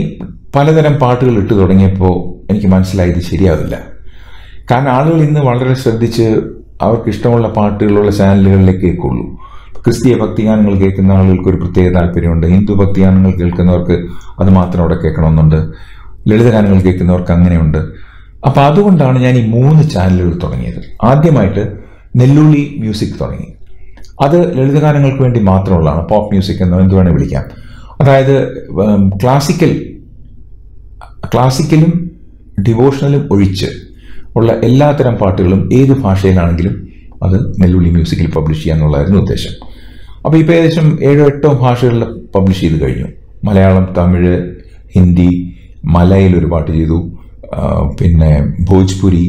പലതരം പാട്ടുകൾ ഇട്ട് തുടങ്ങിയപ്പോൾ എനിക്ക് മനസ്സിലായി ഇത് ശരിയാവില്ല കാരണം ആളുകൾ ഇന്ന് വളരെ ശ്രദ്ധിച്ച് അവർക്ക് ഇഷ്ടമുള്ള പാട്ടുകളുള്ള ചാനലുകളിലേക്ക് കേൾക്കുള്ളൂ ക്രിസ്തീയ ഭക്തിഗാനങ്ങൾ കേൾക്കുന്ന ആളുകൾക്ക് ഒരു പ്രത്യേക താല്പര്യമുണ്ട് ഹിന്ദു ഭക്തിഗാനങ്ങൾ കേൾക്കുന്നവർക്ക് അത് മാത്രം അവിടെ കേൾക്കണമെന്നുണ്ട് ലളിതഗാനങ്ങൾ കേൾക്കുന്നവർക്ക് അങ്ങനെയുണ്ട് അപ്പം അതുകൊണ്ടാണ് ഞാൻ ഈ മൂന്ന് ചാനലുകൾ തുടങ്ങിയത് ആദ്യമായിട്ട് നെല്ലുള്ളി മ്യൂസിക് തുടങ്ങി അത് ലളിതഗാനങ്ങൾക്ക് വേണ്ടി മാത്രമുള്ളതാണ് പോപ്പ് മ്യൂസിക് എന്ന് എന്ത് വേണേൽ വിളിക്കാം അതായത് ക്ലാസിക്കൽ ക്ലാസിക്കലും ഡിവോഷണലും ഒഴിച്ച് ഉള്ള എല്ലാത്തരം പാട്ടുകളും ഏത് ഭാഷയിലാണെങ്കിലും അത് നെല്ലുള്ളി മ്യൂസിക്കിൽ പബ്ലിഷ് ചെയ്യാന്നുള്ളതായിരുന്നു ഉദ്ദേശം അപ്പോൾ ഇപ്പോൾ ഏകദേശം ഏഴോ എട്ടോ ഭാഷകളിൽ പബ്ലിഷ് ചെയ്ത് കഴിഞ്ഞു മലയാളം തമിഴ് ഹിന്ദി മലയിൽ ഒരു പാട്ട് ചെയ്തു ആ, പിന്നെ ഭോജ്പുരി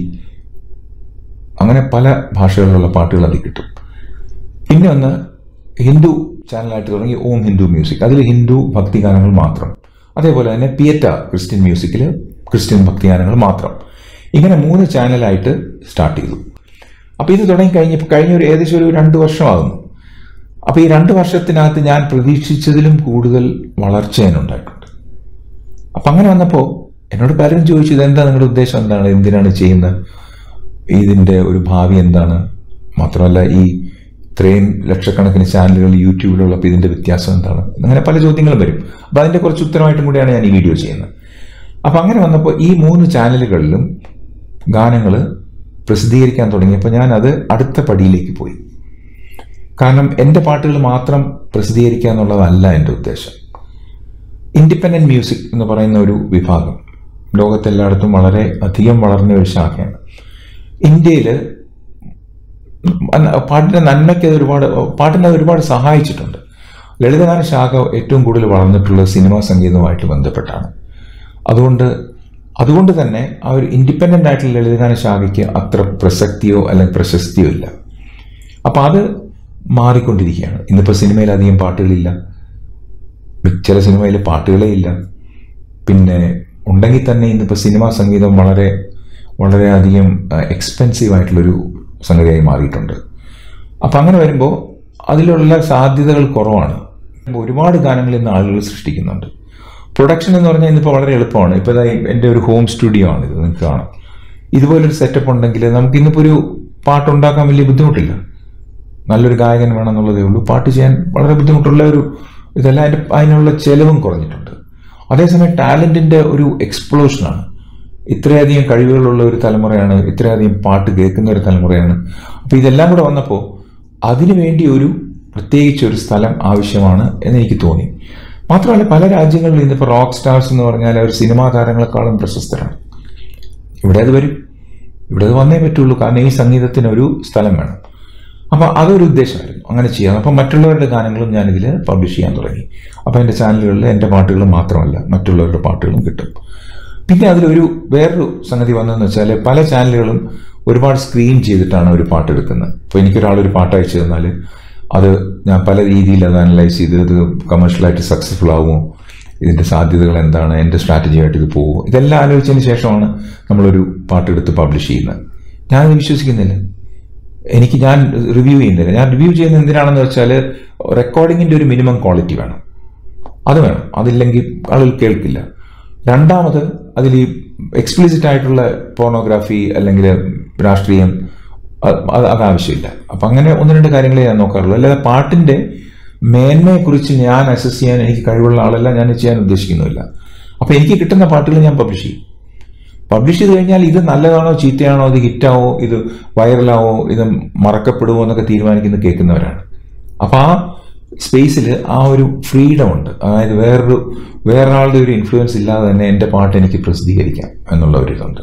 അങ്ങനെ പല ഭാഷകളിലുള്ള പാട്ടുകൾ അതിൽ കിട്ടും പിന്നെ ഒന്ന് ഹിന്ദു ചാനലായിട്ട് തുടങ്ങി ഓം ഹിന്ദു മ്യൂസിക് അതിൽ ഹിന്ദു ഭക്തിഗാനങ്ങൾ മാത്രം അതേപോലെ തന്നെ പിയറ്റ ക്രിസ്ത്യൻ മ്യൂസിക്കിൽ ക്രിസ്ത്യൻ ഭക്തിഗാനങ്ങൾ മാത്രം ഇങ്ങനെ മൂന്ന് ചാനലായിട്ട് സ്റ്റാർട്ട് ചെയ്തു അപ്പോൾ ഇത് തുടങ്ങി കഴിഞ്ഞപ്പോൾ കഴിഞ്ഞ ഒരു ഏകദേശം ഒരു രണ്ട് വർഷമാകുന്നു അപ്പോൾ ഈ രണ്ട് വർഷത്തിനകത്ത് ഞാൻ പ്രതീക്ഷിച്ചതിലും കൂടുതൽ വളർച്ച അതിനുണ്ടായിട്ടുണ്ട് അപ്പം അങ്ങനെ വന്നപ്പോൾ എന്നോട് പലരും ചോദിച്ചു ഇതെന്താ നിങ്ങളുടെ ഉദ്ദേശം എന്താണ് എന്തിനാണ് ചെയ്യുന്നത് ഇതിൻ്റെ ഒരു ഭാവി എന്താണ് മാത്രമല്ല ഈ ഇത്രയും ലക്ഷക്കണക്കിന് ചാനലുകൾ യൂട്യൂബിലുള്ളപ്പോൾ ഇതിൻ്റെ വ്യത്യാസം എന്താണ് അങ്ങനെ പല ചോദ്യങ്ങളും വരും അപ്പോൾ അതിൻ്റെ കുറച്ച് ഉത്തരമായിട്ടും കൂടിയാണ് ഞാൻ ഈ വീഡിയോ ചെയ്യുന്നത് അപ്പോൾ അങ്ങനെ വന്നപ്പോൾ ഈ മൂന്ന് ചാനലുകളിലും ഗാനങ്ങൾ പ്രസിദ്ധീകരിക്കാൻ തുടങ്ങിയപ്പോൾ ഞാൻ അത് അടുത്ത പടിയിലേക്ക് പോയി കാരണം എൻ്റെ പാട്ടുകൾ മാത്രം പ്രസിദ്ധീകരിക്കുക എന്നുള്ളതല്ല എൻ്റെ ഉദ്ദേശം ഇൻഡിപെൻഡൻറ്റ് മ്യൂസിക് എന്ന് പറയുന്ന ഒരു വിഭാഗം ലോകത്തെല്ലായിടത്തും വളരെ അധികം വളർന്ന ഒരു ശാഖയാണ് ഇന്ത്യയിൽ പാട്ടിൻ്റെ നന്മയ്ക്ക് അത് ഒരുപാട് പാട്ടിനെ അത് ഒരുപാട് സഹായിച്ചിട്ടുണ്ട് ലളിതഗാന ശാഖ ഏറ്റവും കൂടുതൽ വളർന്നിട്ടുള്ളത് സിനിമാ സംഗീതവുമായിട്ട് ബന്ധപ്പെട്ടാണ് അതുകൊണ്ട് അതുകൊണ്ട് തന്നെ ആ ഒരു ഇൻഡിപെൻഡൻ്റ് ആയിട്ടുള്ള ലളിതഗാന ശാഖയ്ക്ക് അത്ര പ്രസക്തിയോ അല്ലെങ്കിൽ പ്രശസ്തിയോ ഇല്ല അപ്പം അത് മാറിക്കൊണ്ടിരിക്കുകയാണ് ഇന്നിപ്പോൾ സിനിമയിൽ അധികം പാട്ടുകളില്ല ചില സിനിമയിൽ പാട്ടുകളേ ഇല്ല പിന്നെ ഉണ്ടെങ്കിൽ തന്നെ ഇന്നിപ്പോൾ സിനിമാ സംഗീതം വളരെ വളരെയധികം എക്സ്പെൻസീവ് ആയിട്ടുള്ളൊരു സംഗതിയായി മാറിയിട്ടുണ്ട് അപ്പം അങ്ങനെ വരുമ്പോൾ അതിലുള്ള സാധ്യതകൾ കുറവാണ് ഒരുപാട് ഗാനങ്ങൾ ഇന്ന് ആളുകൾ സൃഷ്ടിക്കുന്നുണ്ട് പ്രൊഡക്ഷൻ എന്ന് പറഞ്ഞാൽ ഇന്നിപ്പോൾ വളരെ എളുപ്പമാണ് ഇപ്പോൾ ഇതാ എൻ്റെ ഒരു ഹോം സ്റ്റുഡിയോ ആണ് ഇത് നിങ്ങൾക്ക് കാണാം ഇതുപോലൊരു സെറ്റപ്പ് ഉണ്ടെങ്കിൽ നമുക്ക് ഇന്നിപ്പോൾ ഒരു പാട്ടുണ്ടാക്കാൻ വലിയ ബുദ്ധിമുട്ടില്ല നല്ലൊരു ഗായകൻ വേണമെന്നുള്ളതേ ഉള്ളൂ പാട്ട് ചെയ്യാൻ വളരെ ബുദ്ധിമുട്ടുള്ള ഒരു ഇതെല്ലാം അതിൻ്റെ അതിനുള്ള ചെലവും കുറഞ്ഞിട്ടുണ്ട് അതേസമയം ടാലൻറ്റിൻ്റെ ഒരു എക്സ്പ്ലോഷനാണ് ഇത്രയധികം കഴിവുകളുള്ള ഒരു തലമുറയാണ് ഇത്രയധികം പാട്ട് കേൾക്കുന്ന ഒരു തലമുറയാണ് അപ്പോൾ ഇതെല്ലാം കൂടെ വന്നപ്പോൾ അതിനു വേണ്ടി ഒരു പ്രത്യേകിച്ച് ഒരു സ്ഥലം ആവശ്യമാണ് എന്ന് എനിക്ക് തോന്നി മാത്രമല്ല പല രാജ്യങ്ങളിലും ഇന്നിപ്പോൾ റോക്ക് സ്റ്റാർസ് എന്ന് പറഞ്ഞാൽ അവർ സിനിമാ താരങ്ങളെക്കാളും പ്രശസ്തരാണ് ഇവിടെ അത് വരും ഇവിടെ അത് വന്നേ പറ്റുള്ളൂ കാരണം ഈ സംഗീതത്തിന് ഒരു സ്ഥലം വേണം അപ്പോൾ അതൊരു ഉദ്ദേശമായിരുന്നു അങ്ങനെ ചെയ്യാം അപ്പം മറ്റുള്ളവരുടെ ഗാനങ്ങളും ഞാനിതിൽ പബ്ലിഷ് ചെയ്യാൻ തുടങ്ങി അപ്പോൾ എൻ്റെ ചാനലുകളിൽ എൻ്റെ പാട്ടുകൾ മാത്രമല്ല മറ്റുള്ളവരുടെ പാട്ടുകളും കിട്ടും പിന്നെ അതിലൊരു വേറൊരു സംഗതി വന്നതെന്ന് വെച്ചാൽ പല ചാനലുകളും ഒരുപാട് സ്ക്രീൻ ചെയ്തിട്ടാണ് ഒരു പാട്ട് എടുക്കുന്നത് ഇപ്പോൾ എനിക്കൊരാൾ ഒരു പാട്ട് അയച്ചു തന്നാൽ അത് ഞാൻ പല രീതിയിൽ അത് അനലൈസ് ചെയ്ത് ഇത് കമേഴ്ഷ്യലായിട്ട് സക്സസ്ഫുൾ ആകുമോ ഇതിൻ്റെ സാധ്യതകൾ എന്താണ് എൻ്റെ സ്ട്രാറ്റജിയായിട്ട് ഇത് പോകുമോ ഇതെല്ലാം ആലോചിച്ചതിന് ശേഷമാണ് നമ്മളൊരു പാട്ടെടുത്ത് പബ്ലിഷ് ചെയ്യുന്നത് ഞാനത് വിശ്വസിക്കുന്നില്ല എനിക്ക് ഞാൻ റിവ്യൂ ചെയ്യുന്നില്ല ഞാൻ റിവ്യൂ ചെയ്യുന്നത് എന്തിനാണെന്ന് വെച്ചാൽ റെക്കോർഡിങ്ങിൻ്റെ ഒരു മിനിമം ക്വാളിറ്റി വേണം അത് വേണം അതില്ലെങ്കിൽ ആളുകൾ കേൾക്കില്ല രണ്ടാമത് അതിൽ ഈ എക്സ്പ്ലിസിറ്റ് ആയിട്ടുള്ള പോർണോഗ്രാഫി അല്ലെങ്കിൽ രാഷ്ട്രീയം അത് അത് അത് ആവശ്യമില്ല അപ്പം അങ്ങനെ ഒന്ന് രണ്ട് കാര്യങ്ങളെ ഞാൻ നോക്കാറുള്ളൂ അല്ലാതെ പാട്ടിൻ്റെ മേന്മയെക്കുറിച്ച് ഞാൻ അസസ് ചെയ്യാൻ എനിക്ക് കഴിവുള്ള ആളല്ല ഞാൻ ചെയ്യാൻ ഉദ്ദേശിക്കുന്നുമില്ല അപ്പം എനിക്ക് കിട്ടുന്ന പാട്ടുകൾ ഞാൻ പബ്ലിഷ് ചെയ്യും പബ്ലിഷ് ചെയ്ത് കഴിഞ്ഞാൽ ഇത് നല്ലതാണോ ചീത്തയാണോ ഇത് ഹിറ്റാവോ ഇത് വൈറലാവോ ഇത് മറക്കപ്പെടുമോ എന്നൊക്കെ തീരുമാനിക്കുന്ന കേൾക്കുന്നവരാണ് അപ്പം ആ സ്പേസിൽ ആ ഒരു ഫ്രീഡം ഉണ്ട് അതായത് വേറൊരു വേറൊരാളുടെ ഒരു ഇൻഫ്ലുവൻസ് ഇല്ലാതെ തന്നെ എൻ്റെ പാട്ട് എനിക്ക് പ്രസിദ്ധീകരിക്കാം എന്നുള്ള ഒരു ഇതുണ്ട്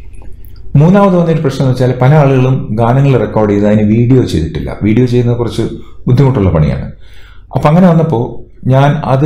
മൂന്നാമത് വന്നൊരു പ്രശ്നം എന്ന് വെച്ചാൽ പല ആളുകളും ഗാനങ്ങൾ റെക്കോർഡ് ചെയ്ത് അതിന് വീഡിയോ ചെയ്തിട്ടില്ല വീഡിയോ ചെയ്യുന്നത് കുറച്ച് ബുദ്ധിമുട്ടുള്ള പണിയാണ് അപ്പം അങ്ങനെ വന്നപ്പോൾ ഞാൻ അത്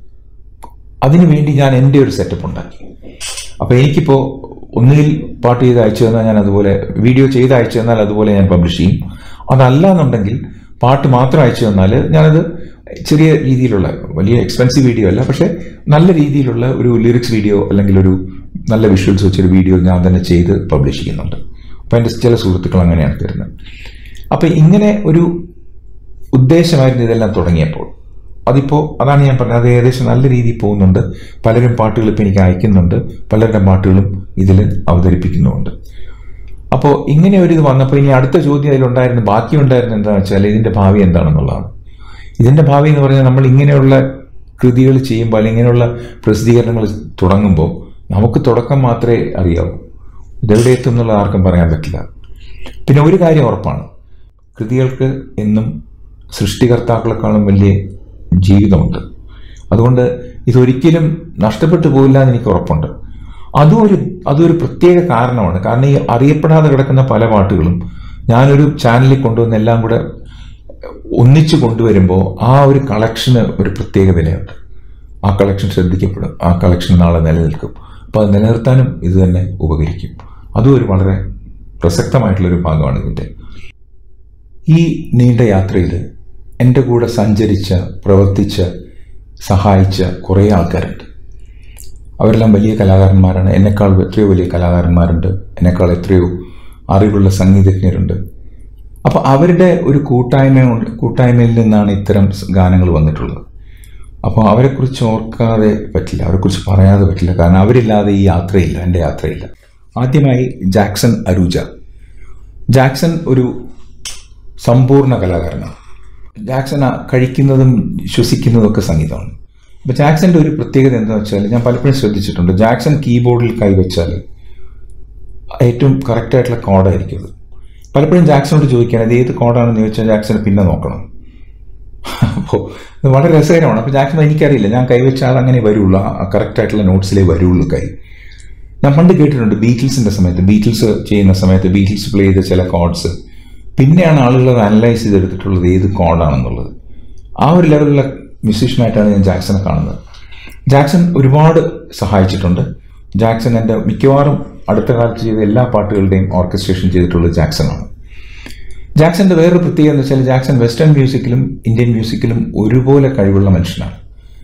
അതിനു വേണ്ടി ഞാൻ എൻ്റെ ഒരു സെറ്റപ്പ് ഉണ്ടാക്കി അപ്പോൾ എനിക്കിപ്പോൾ ഒന്നുകിൽ പാട്ട് ചെയ്ത് അയച്ചു തന്നാൽ ഞാൻ അതുപോലെ വീഡിയോ ചെയ്ത് അയച്ചു തന്നാൽ അതുപോലെ ഞാൻ പബ്ലിഷ് ചെയ്യും അതല്ല എന്നുണ്ടെങ്കിൽ പാട്ട് മാത്രം അയച്ചു തന്നാൽ ഞാനത് ചെറിയ രീതിയിലുള്ള വലിയ എക്സ്പെൻസീവ് വീഡിയോ അല്ല പക്ഷേ നല്ല രീതിയിലുള്ള ഒരു ലിറിക്സ് വീഡിയോ അല്ലെങ്കിൽ ഒരു നല്ല വിഷ്വൽസ് വെച്ചൊരു വീഡിയോ ഞാൻ തന്നെ ചെയ്ത് പബ്ലിഷ് ചെയ്യുന്നുണ്ട് അപ്പോൾ എൻ്റെ ചില സുഹൃത്തുക്കൾ അങ്ങനെയാണ് തരുന്നത് അപ്പോൾ ഇങ്ങനെ ഒരു ഉദ്ദേശമായിരുന്നു ഇതെല്ലാം തുടങ്ങിയപ്പോൾ അതിപ്പോൾ അതാണ് ഞാൻ പറഞ്ഞത് അത് ഏകദേശം നല്ല രീതിയിൽ പോകുന്നുണ്ട് പലരും പാട്ടുകൾ ഇപ്പോൾ എനിക്ക് അയക്കുന്നുണ്ട് പലരുടെ പാട്ടുകളും ഇതിൽ അവതരിപ്പിക്കുന്നുമുണ്ട് അപ്പോൾ ഇങ്ങനെ ഒരു ഇത് വന്നപ്പോൾ ഇനി അടുത്ത ചോദ്യം അതിലുണ്ടായിരുന്നു ബാക്കി ഉണ്ടായിരുന്നത് എന്താണെന്ന് വെച്ചാൽ ഇതിൻ്റെ ഭാവി എന്താണെന്നുള്ളതാണ് ഇതിൻ്റെ ഭാവി എന്ന് പറഞ്ഞാൽ നമ്മൾ ഇങ്ങനെയുള്ള കൃതികൾ ചെയ്യുമ്പോൾ അല്ലെങ്കിൽ ഇങ്ങനെയുള്ള പ്രസിദ്ധീകരണങ്ങൾ തുടങ്ങുമ്പോൾ നമുക്ക് തുടക്കം മാത്രമേ അറിയാവൂ ഇതെവിടെ എത്തും എന്നുള്ളത് ആർക്കും പറയാൻ പറ്റില്ല പിന്നെ ഒരു കാര്യം ഉറപ്പാണ് കൃതികൾക്ക് എന്നും സൃഷ്ടികർത്താക്കളെക്കാളും വലിയ ജീവിതമുണ്ട് അതുകൊണ്ട് ഇതൊരിക്കലും നഷ്ടപ്പെട്ടു പോയില്ല എന്ന് എനിക്ക് ഉറപ്പുണ്ട് അതും ഒരു അതൊരു പ്രത്യേക കാരണമാണ് കാരണം ഈ അറിയപ്പെടാതെ കിടക്കുന്ന പല പാട്ടുകളും ഞാനൊരു ചാനലിൽ കൊണ്ടുവന്ന് എല്ലാം കൂടെ ഒന്നിച്ചു കൊണ്ടുവരുമ്പോൾ ആ ഒരു കളക്ഷന് ഒരു പ്രത്യേക വിലയുണ്ട് ആ കളക്ഷൻ ശ്രദ്ധിക്കപ്പെടും ആ കളക്ഷൻ നാളെ നിലനിൽക്കും അപ്പോൾ അത് നിലനിർത്താനും ഇത് തന്നെ ഉപകരിക്കും അതും ഒരു വളരെ പ്രസക്തമായിട്ടുള്ളൊരു ഭാഗമാണ് ഇതിൻ്റെ ഈ നീണ്ട യാത്രയിൽ എൻ്റെ കൂടെ സഞ്ചരിച്ച പ്രവർത്തിച്ച സഹായിച്ച കുറേ ആൾക്കാരുണ്ട് അവരെല്ലാം വലിയ കലാകാരന്മാരാണ് എന്നെക്കാൾ എത്രയോ വലിയ കലാകാരന്മാരുണ്ട് എന്നെക്കാൾ എത്രയോ അറിവുള്ള സംഗീതജ്ഞരുണ്ട് അപ്പോൾ അവരുടെ ഒരു കൂട്ടായ്മ കൂട്ടായ്മയിൽ നിന്നാണ് ഇത്തരം ഗാനങ്ങൾ വന്നിട്ടുള്ളത് അപ്പോൾ അവരെക്കുറിച്ച് ഓർക്കാതെ പറ്റില്ല അവരെക്കുറിച്ച് പറയാതെ പറ്റില്ല കാരണം അവരില്ലാതെ ഈ യാത്രയില്ല എൻ്റെ യാത്രയില്ല ആദ്യമായി ജാക്സൺ അരൂജ ജാക്സൺ ഒരു സമ്പൂർണ്ണ കലാകാരനാണ് ജാക്സൺ കഴിക്കുന്നതും ശ്വസിക്കുന്നതും ഒക്കെ സംഗീതമാണ് അപ്പോൾ ജാക്സന്റെ ഒരു പ്രത്യേകത എന്താണെന്ന് വെച്ചാൽ ഞാൻ പലപ്പോഴും ശ്രദ്ധിച്ചിട്ടുണ്ട് ജാക്സൺ കീബോർഡിൽ കൈവച്ചാൽ ഏറ്റവും കറക്റ്റായിട്ടുള്ള കോഡായിരിക്കും അത് പലപ്പോഴും ജാക്സണോട് ചോദിക്കുകയാണ് ഇത് ഏത് കോഡാണെന്ന് ചോദിച്ചാൽ ജാക്സൺ പിന്നെ നോക്കണം അപ്പോൾ ഇത് വളരെ രസകരമാണ് അപ്പോൾ ജാക്സൺ എനിക്കറിയില്ല ഞാൻ കൈവച്ചാൽ അങ്ങനെ വരുള്ളൂ ആ കറക്റ്റായിട്ടുള്ള നോട്ട്സിലേ വരുള്ളൂ കൈ ഞാൻ പണ്ട് കേട്ടിട്ടുണ്ട് ബീറ്റിൽസിൻ്റെ സമയത്ത് ബീറ്റിൽസ് ചെയ്യുന്ന സമയത്ത് ബീറ്റിൽസ് പ്ലേ ചെയ്ത ചില കോഡ്സ് പിന്നെയാണ് ആളുകൾ അത് അനലൈസ് ചെയ്തെടുത്തിട്ടുള്ളത് ഏത് കോഡാണെന്നുള്ളത് ആ ഒരു ലെവലിലുള്ള മ്യൂസീഷ്യനായിട്ടാണ് ഞാൻ ജാക്സനെ കാണുന്നത് ജാക്സൺ ഒരുപാട് സഹായിച്ചിട്ടുണ്ട് ജാക്സൺ എൻ്റെ മിക്കവാറും അടുത്ത കാലത്ത് ചെയ്ത എല്ലാ പാട്ടുകളുടെയും ഓർക്കസ്ട്രേഷൻ ചെയ്തിട്ടുള്ളത് ജാക്സണാണ് ജാക്സന്റെ വേറൊരു പ്രത്യേകത എന്ന് വെച്ചാൽ ജാക്സൺ വെസ്റ്റേൺ മ്യൂസിക്കിലും ഇന്ത്യൻ മ്യൂസിക്കിലും ഒരുപോലെ കഴിവുള്ള മനുഷ്യനാണ്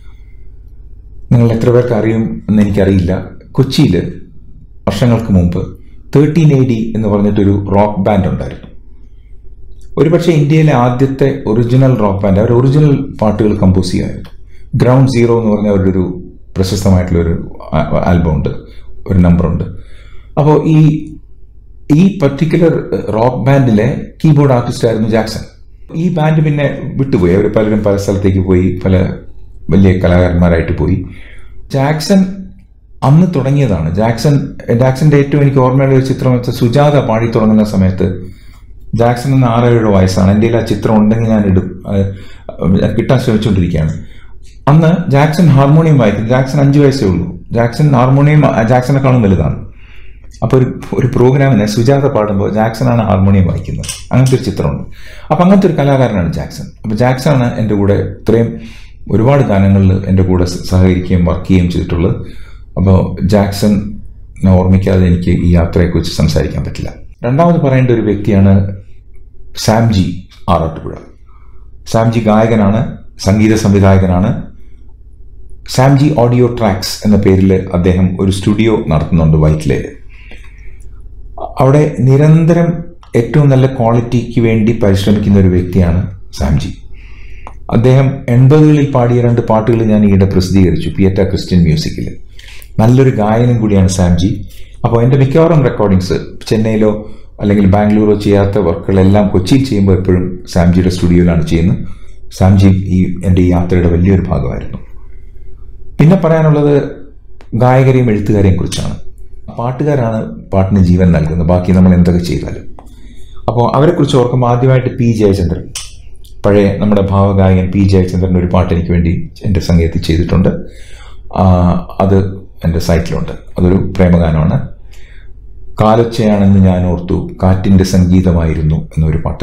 നിങ്ങൾ എത്ര പേർക്ക് അറിയും എന്ന് എനിക്കറിയില്ല കൊച്ചിയിൽ വർഷങ്ങൾക്ക് മുമ്പ് തേർട്ടീൻ എ ഡി എന്ന് പറഞ്ഞിട്ടൊരു റോക്ക് ബാൻഡ് ഉണ്ടായിരുന്നു ഒരുപക്ഷെ ഇന്ത്യയിലെ ആദ്യത്തെ ഒറിജിനൽ റോക്ക് ബാൻഡ് അവർ ഒറിജിനൽ പാട്ടുകൾ കമ്പോസ് ചെയ്യുമായിരുന്നു ഗ്രൗണ്ട് സീറോ എന്ന് പറഞ്ഞ അവരുടെ ഒരു പ്രശസ്തമായിട്ടുള്ളൊരു ആൽബം ഉണ്ട് ഒരു നമ്പറുണ്ട് അപ്പോൾ ഈ ഈ പർട്ടിക്കുലർ റോക്ക് ബാൻഡിലെ കീബോർഡ് ആർട്ടിസ്റ്റ് ആയിരുന്നു ജാക്സൺ ഈ ബാൻഡ് പിന്നെ വിട്ടുപോയി അവർ പലരും പല സ്ഥലത്തേക്ക് പോയി പല വലിയ കലാകാരന്മാരായിട്ട് പോയി ജാക്സൺ അന്ന് തുടങ്ങിയതാണ് ജാക്സൺ ജാക്സന്റെ ഏറ്റവും എനിക്ക് ഓർമ്മയുള്ള ഒരു ചിത്രം വെച്ചാൽ സുജാത പാടി തുടങ്ങുന്ന സമയത്ത് ജാക്സൺ എന്ന ആറേഴ് വയസ്സാണ് എൻ്റെ ആ ചിത്രം ഉണ്ടെങ്കിൽ ഞാൻ ഇടും കിട്ടാൻ ശ്രമിച്ചുകൊണ്ടിരിക്കുകയാണ് അന്ന് ജാക്സൺ ഹാർമോണിയം വായിക്കും ജാക്സൺ അഞ്ച് വയസ്സേ ഉള്ളൂ ജാക്സൺ ഹാർമോണിയം ജാക്സണെക്കാളും വലുതാണ് അപ്പോൾ ഒരു ഒരു പ്രോഗ്രാമിന് സുജാത പാടുമ്പോൾ ജാക്സണാണ് ഹാർമോണിയം വായിക്കുന്നത് അങ്ങനത്തെ ഒരു ചിത്രമുണ്ട് അപ്പോൾ അങ്ങനത്തെ ഒരു കലാകാരനാണ് ജാക്സൺ അപ്പോൾ ജാക്സണാണ് എൻ്റെ കൂടെ ഇത്രയും ഒരുപാട് ഗാനങ്ങളിൽ എൻ്റെ കൂടെ സഹകരിക്കുകയും വർക്ക് ചെയ്യുകയും ചെയ്തിട്ടുള്ളത് അപ്പോൾ ജാക്സൺ ഓർമ്മിക്കാതെ എനിക്ക് ഈ യാത്രയെക്കുറിച്ച് സംസാരിക്കാൻ പറ്റില്ല രണ്ടാമത് പറയേണ്ട ഒരു വ്യക്തിയാണ് സാംജി ആറാട്ടുപുഴ സാംജി ഗായകനാണ് സംഗീത സംവിധായകനാണ് സാംജി ഓഡിയോ ട്രാക്സ് എന്ന പേരിൽ അദ്ദേഹം ഒരു സ്റ്റുഡിയോ നടത്തുന്നുണ്ട് വൈറ്റ്ലയിൽ അവിടെ നിരന്തരം ഏറ്റവും നല്ല ക്വാളിറ്റിക്ക് വേണ്ടി പരിശ്രമിക്കുന്ന ഒരു വ്യക്തിയാണ് സാംജി അദ്ദേഹം എൺപതുകളിൽ പാടിയ രണ്ട് പാട്ടുകൾ ഞാൻ ഈയിടെ പ്രസിദ്ധീകരിച്ചു പിയറ്റ ക്രിസ്ത്യൻ മ്യൂസിക്കിൽ നല്ലൊരു ഗായകനും കൂടിയാണ് സാംജി അപ്പോൾ എൻ്റെ മിക്കവാറും റെക്കോർഡിങ്സ് ചെന്നൈയിലോ അല്ലെങ്കിൽ ബാംഗ്ലൂരോ ചെയ്യാത്ത വർക്കുകളെല്ലാം കൊച്ചിയിൽ ചെയ്യുമ്പോൾ എപ്പോഴും സാംജിയുടെ സ്റ്റുഡിയോയിലാണ് ചെയ്യുന്നത് സാംജി ഈ എൻ്റെ ഈ യാത്രയുടെ വലിയൊരു ഭാഗമായിരുന്നു പിന്നെ പറയാനുള്ളത് ഗായകരെയും എഴുത്തുകാരെയും കുറിച്ചാണ് പാട്ടുകാരാണ് പാട്ടിന് ജീവൻ നൽകുന്നത് ബാക്കി നമ്മൾ എന്തൊക്കെ ചെയ്താലും അപ്പോൾ അവരെക്കുറിച്ച് ഓർക്കുമ്പോൾ ആദ്യമായിട്ട് പി ജയചന്ദ്രൻ പഴയ നമ്മുടെ ഭാവഗായകൻ പി ജയചന്ദ്രൻ ഒരു പാട്ട് എനിക്ക് വേണ്ടി എൻ്റെ സംഗീതത്തിൽ ചെയ്തിട്ടുണ്ട് അത് എൻ്റെ സൈറ്റിലുണ്ട് അതൊരു പ്രേമഗാനമാണ് കാലച്ചയാണെന്ന് ഞാൻ ഓർത്തു കാറ്റിൻ്റെ സംഗീതമായിരുന്നു എന്നൊരു പാട്ട്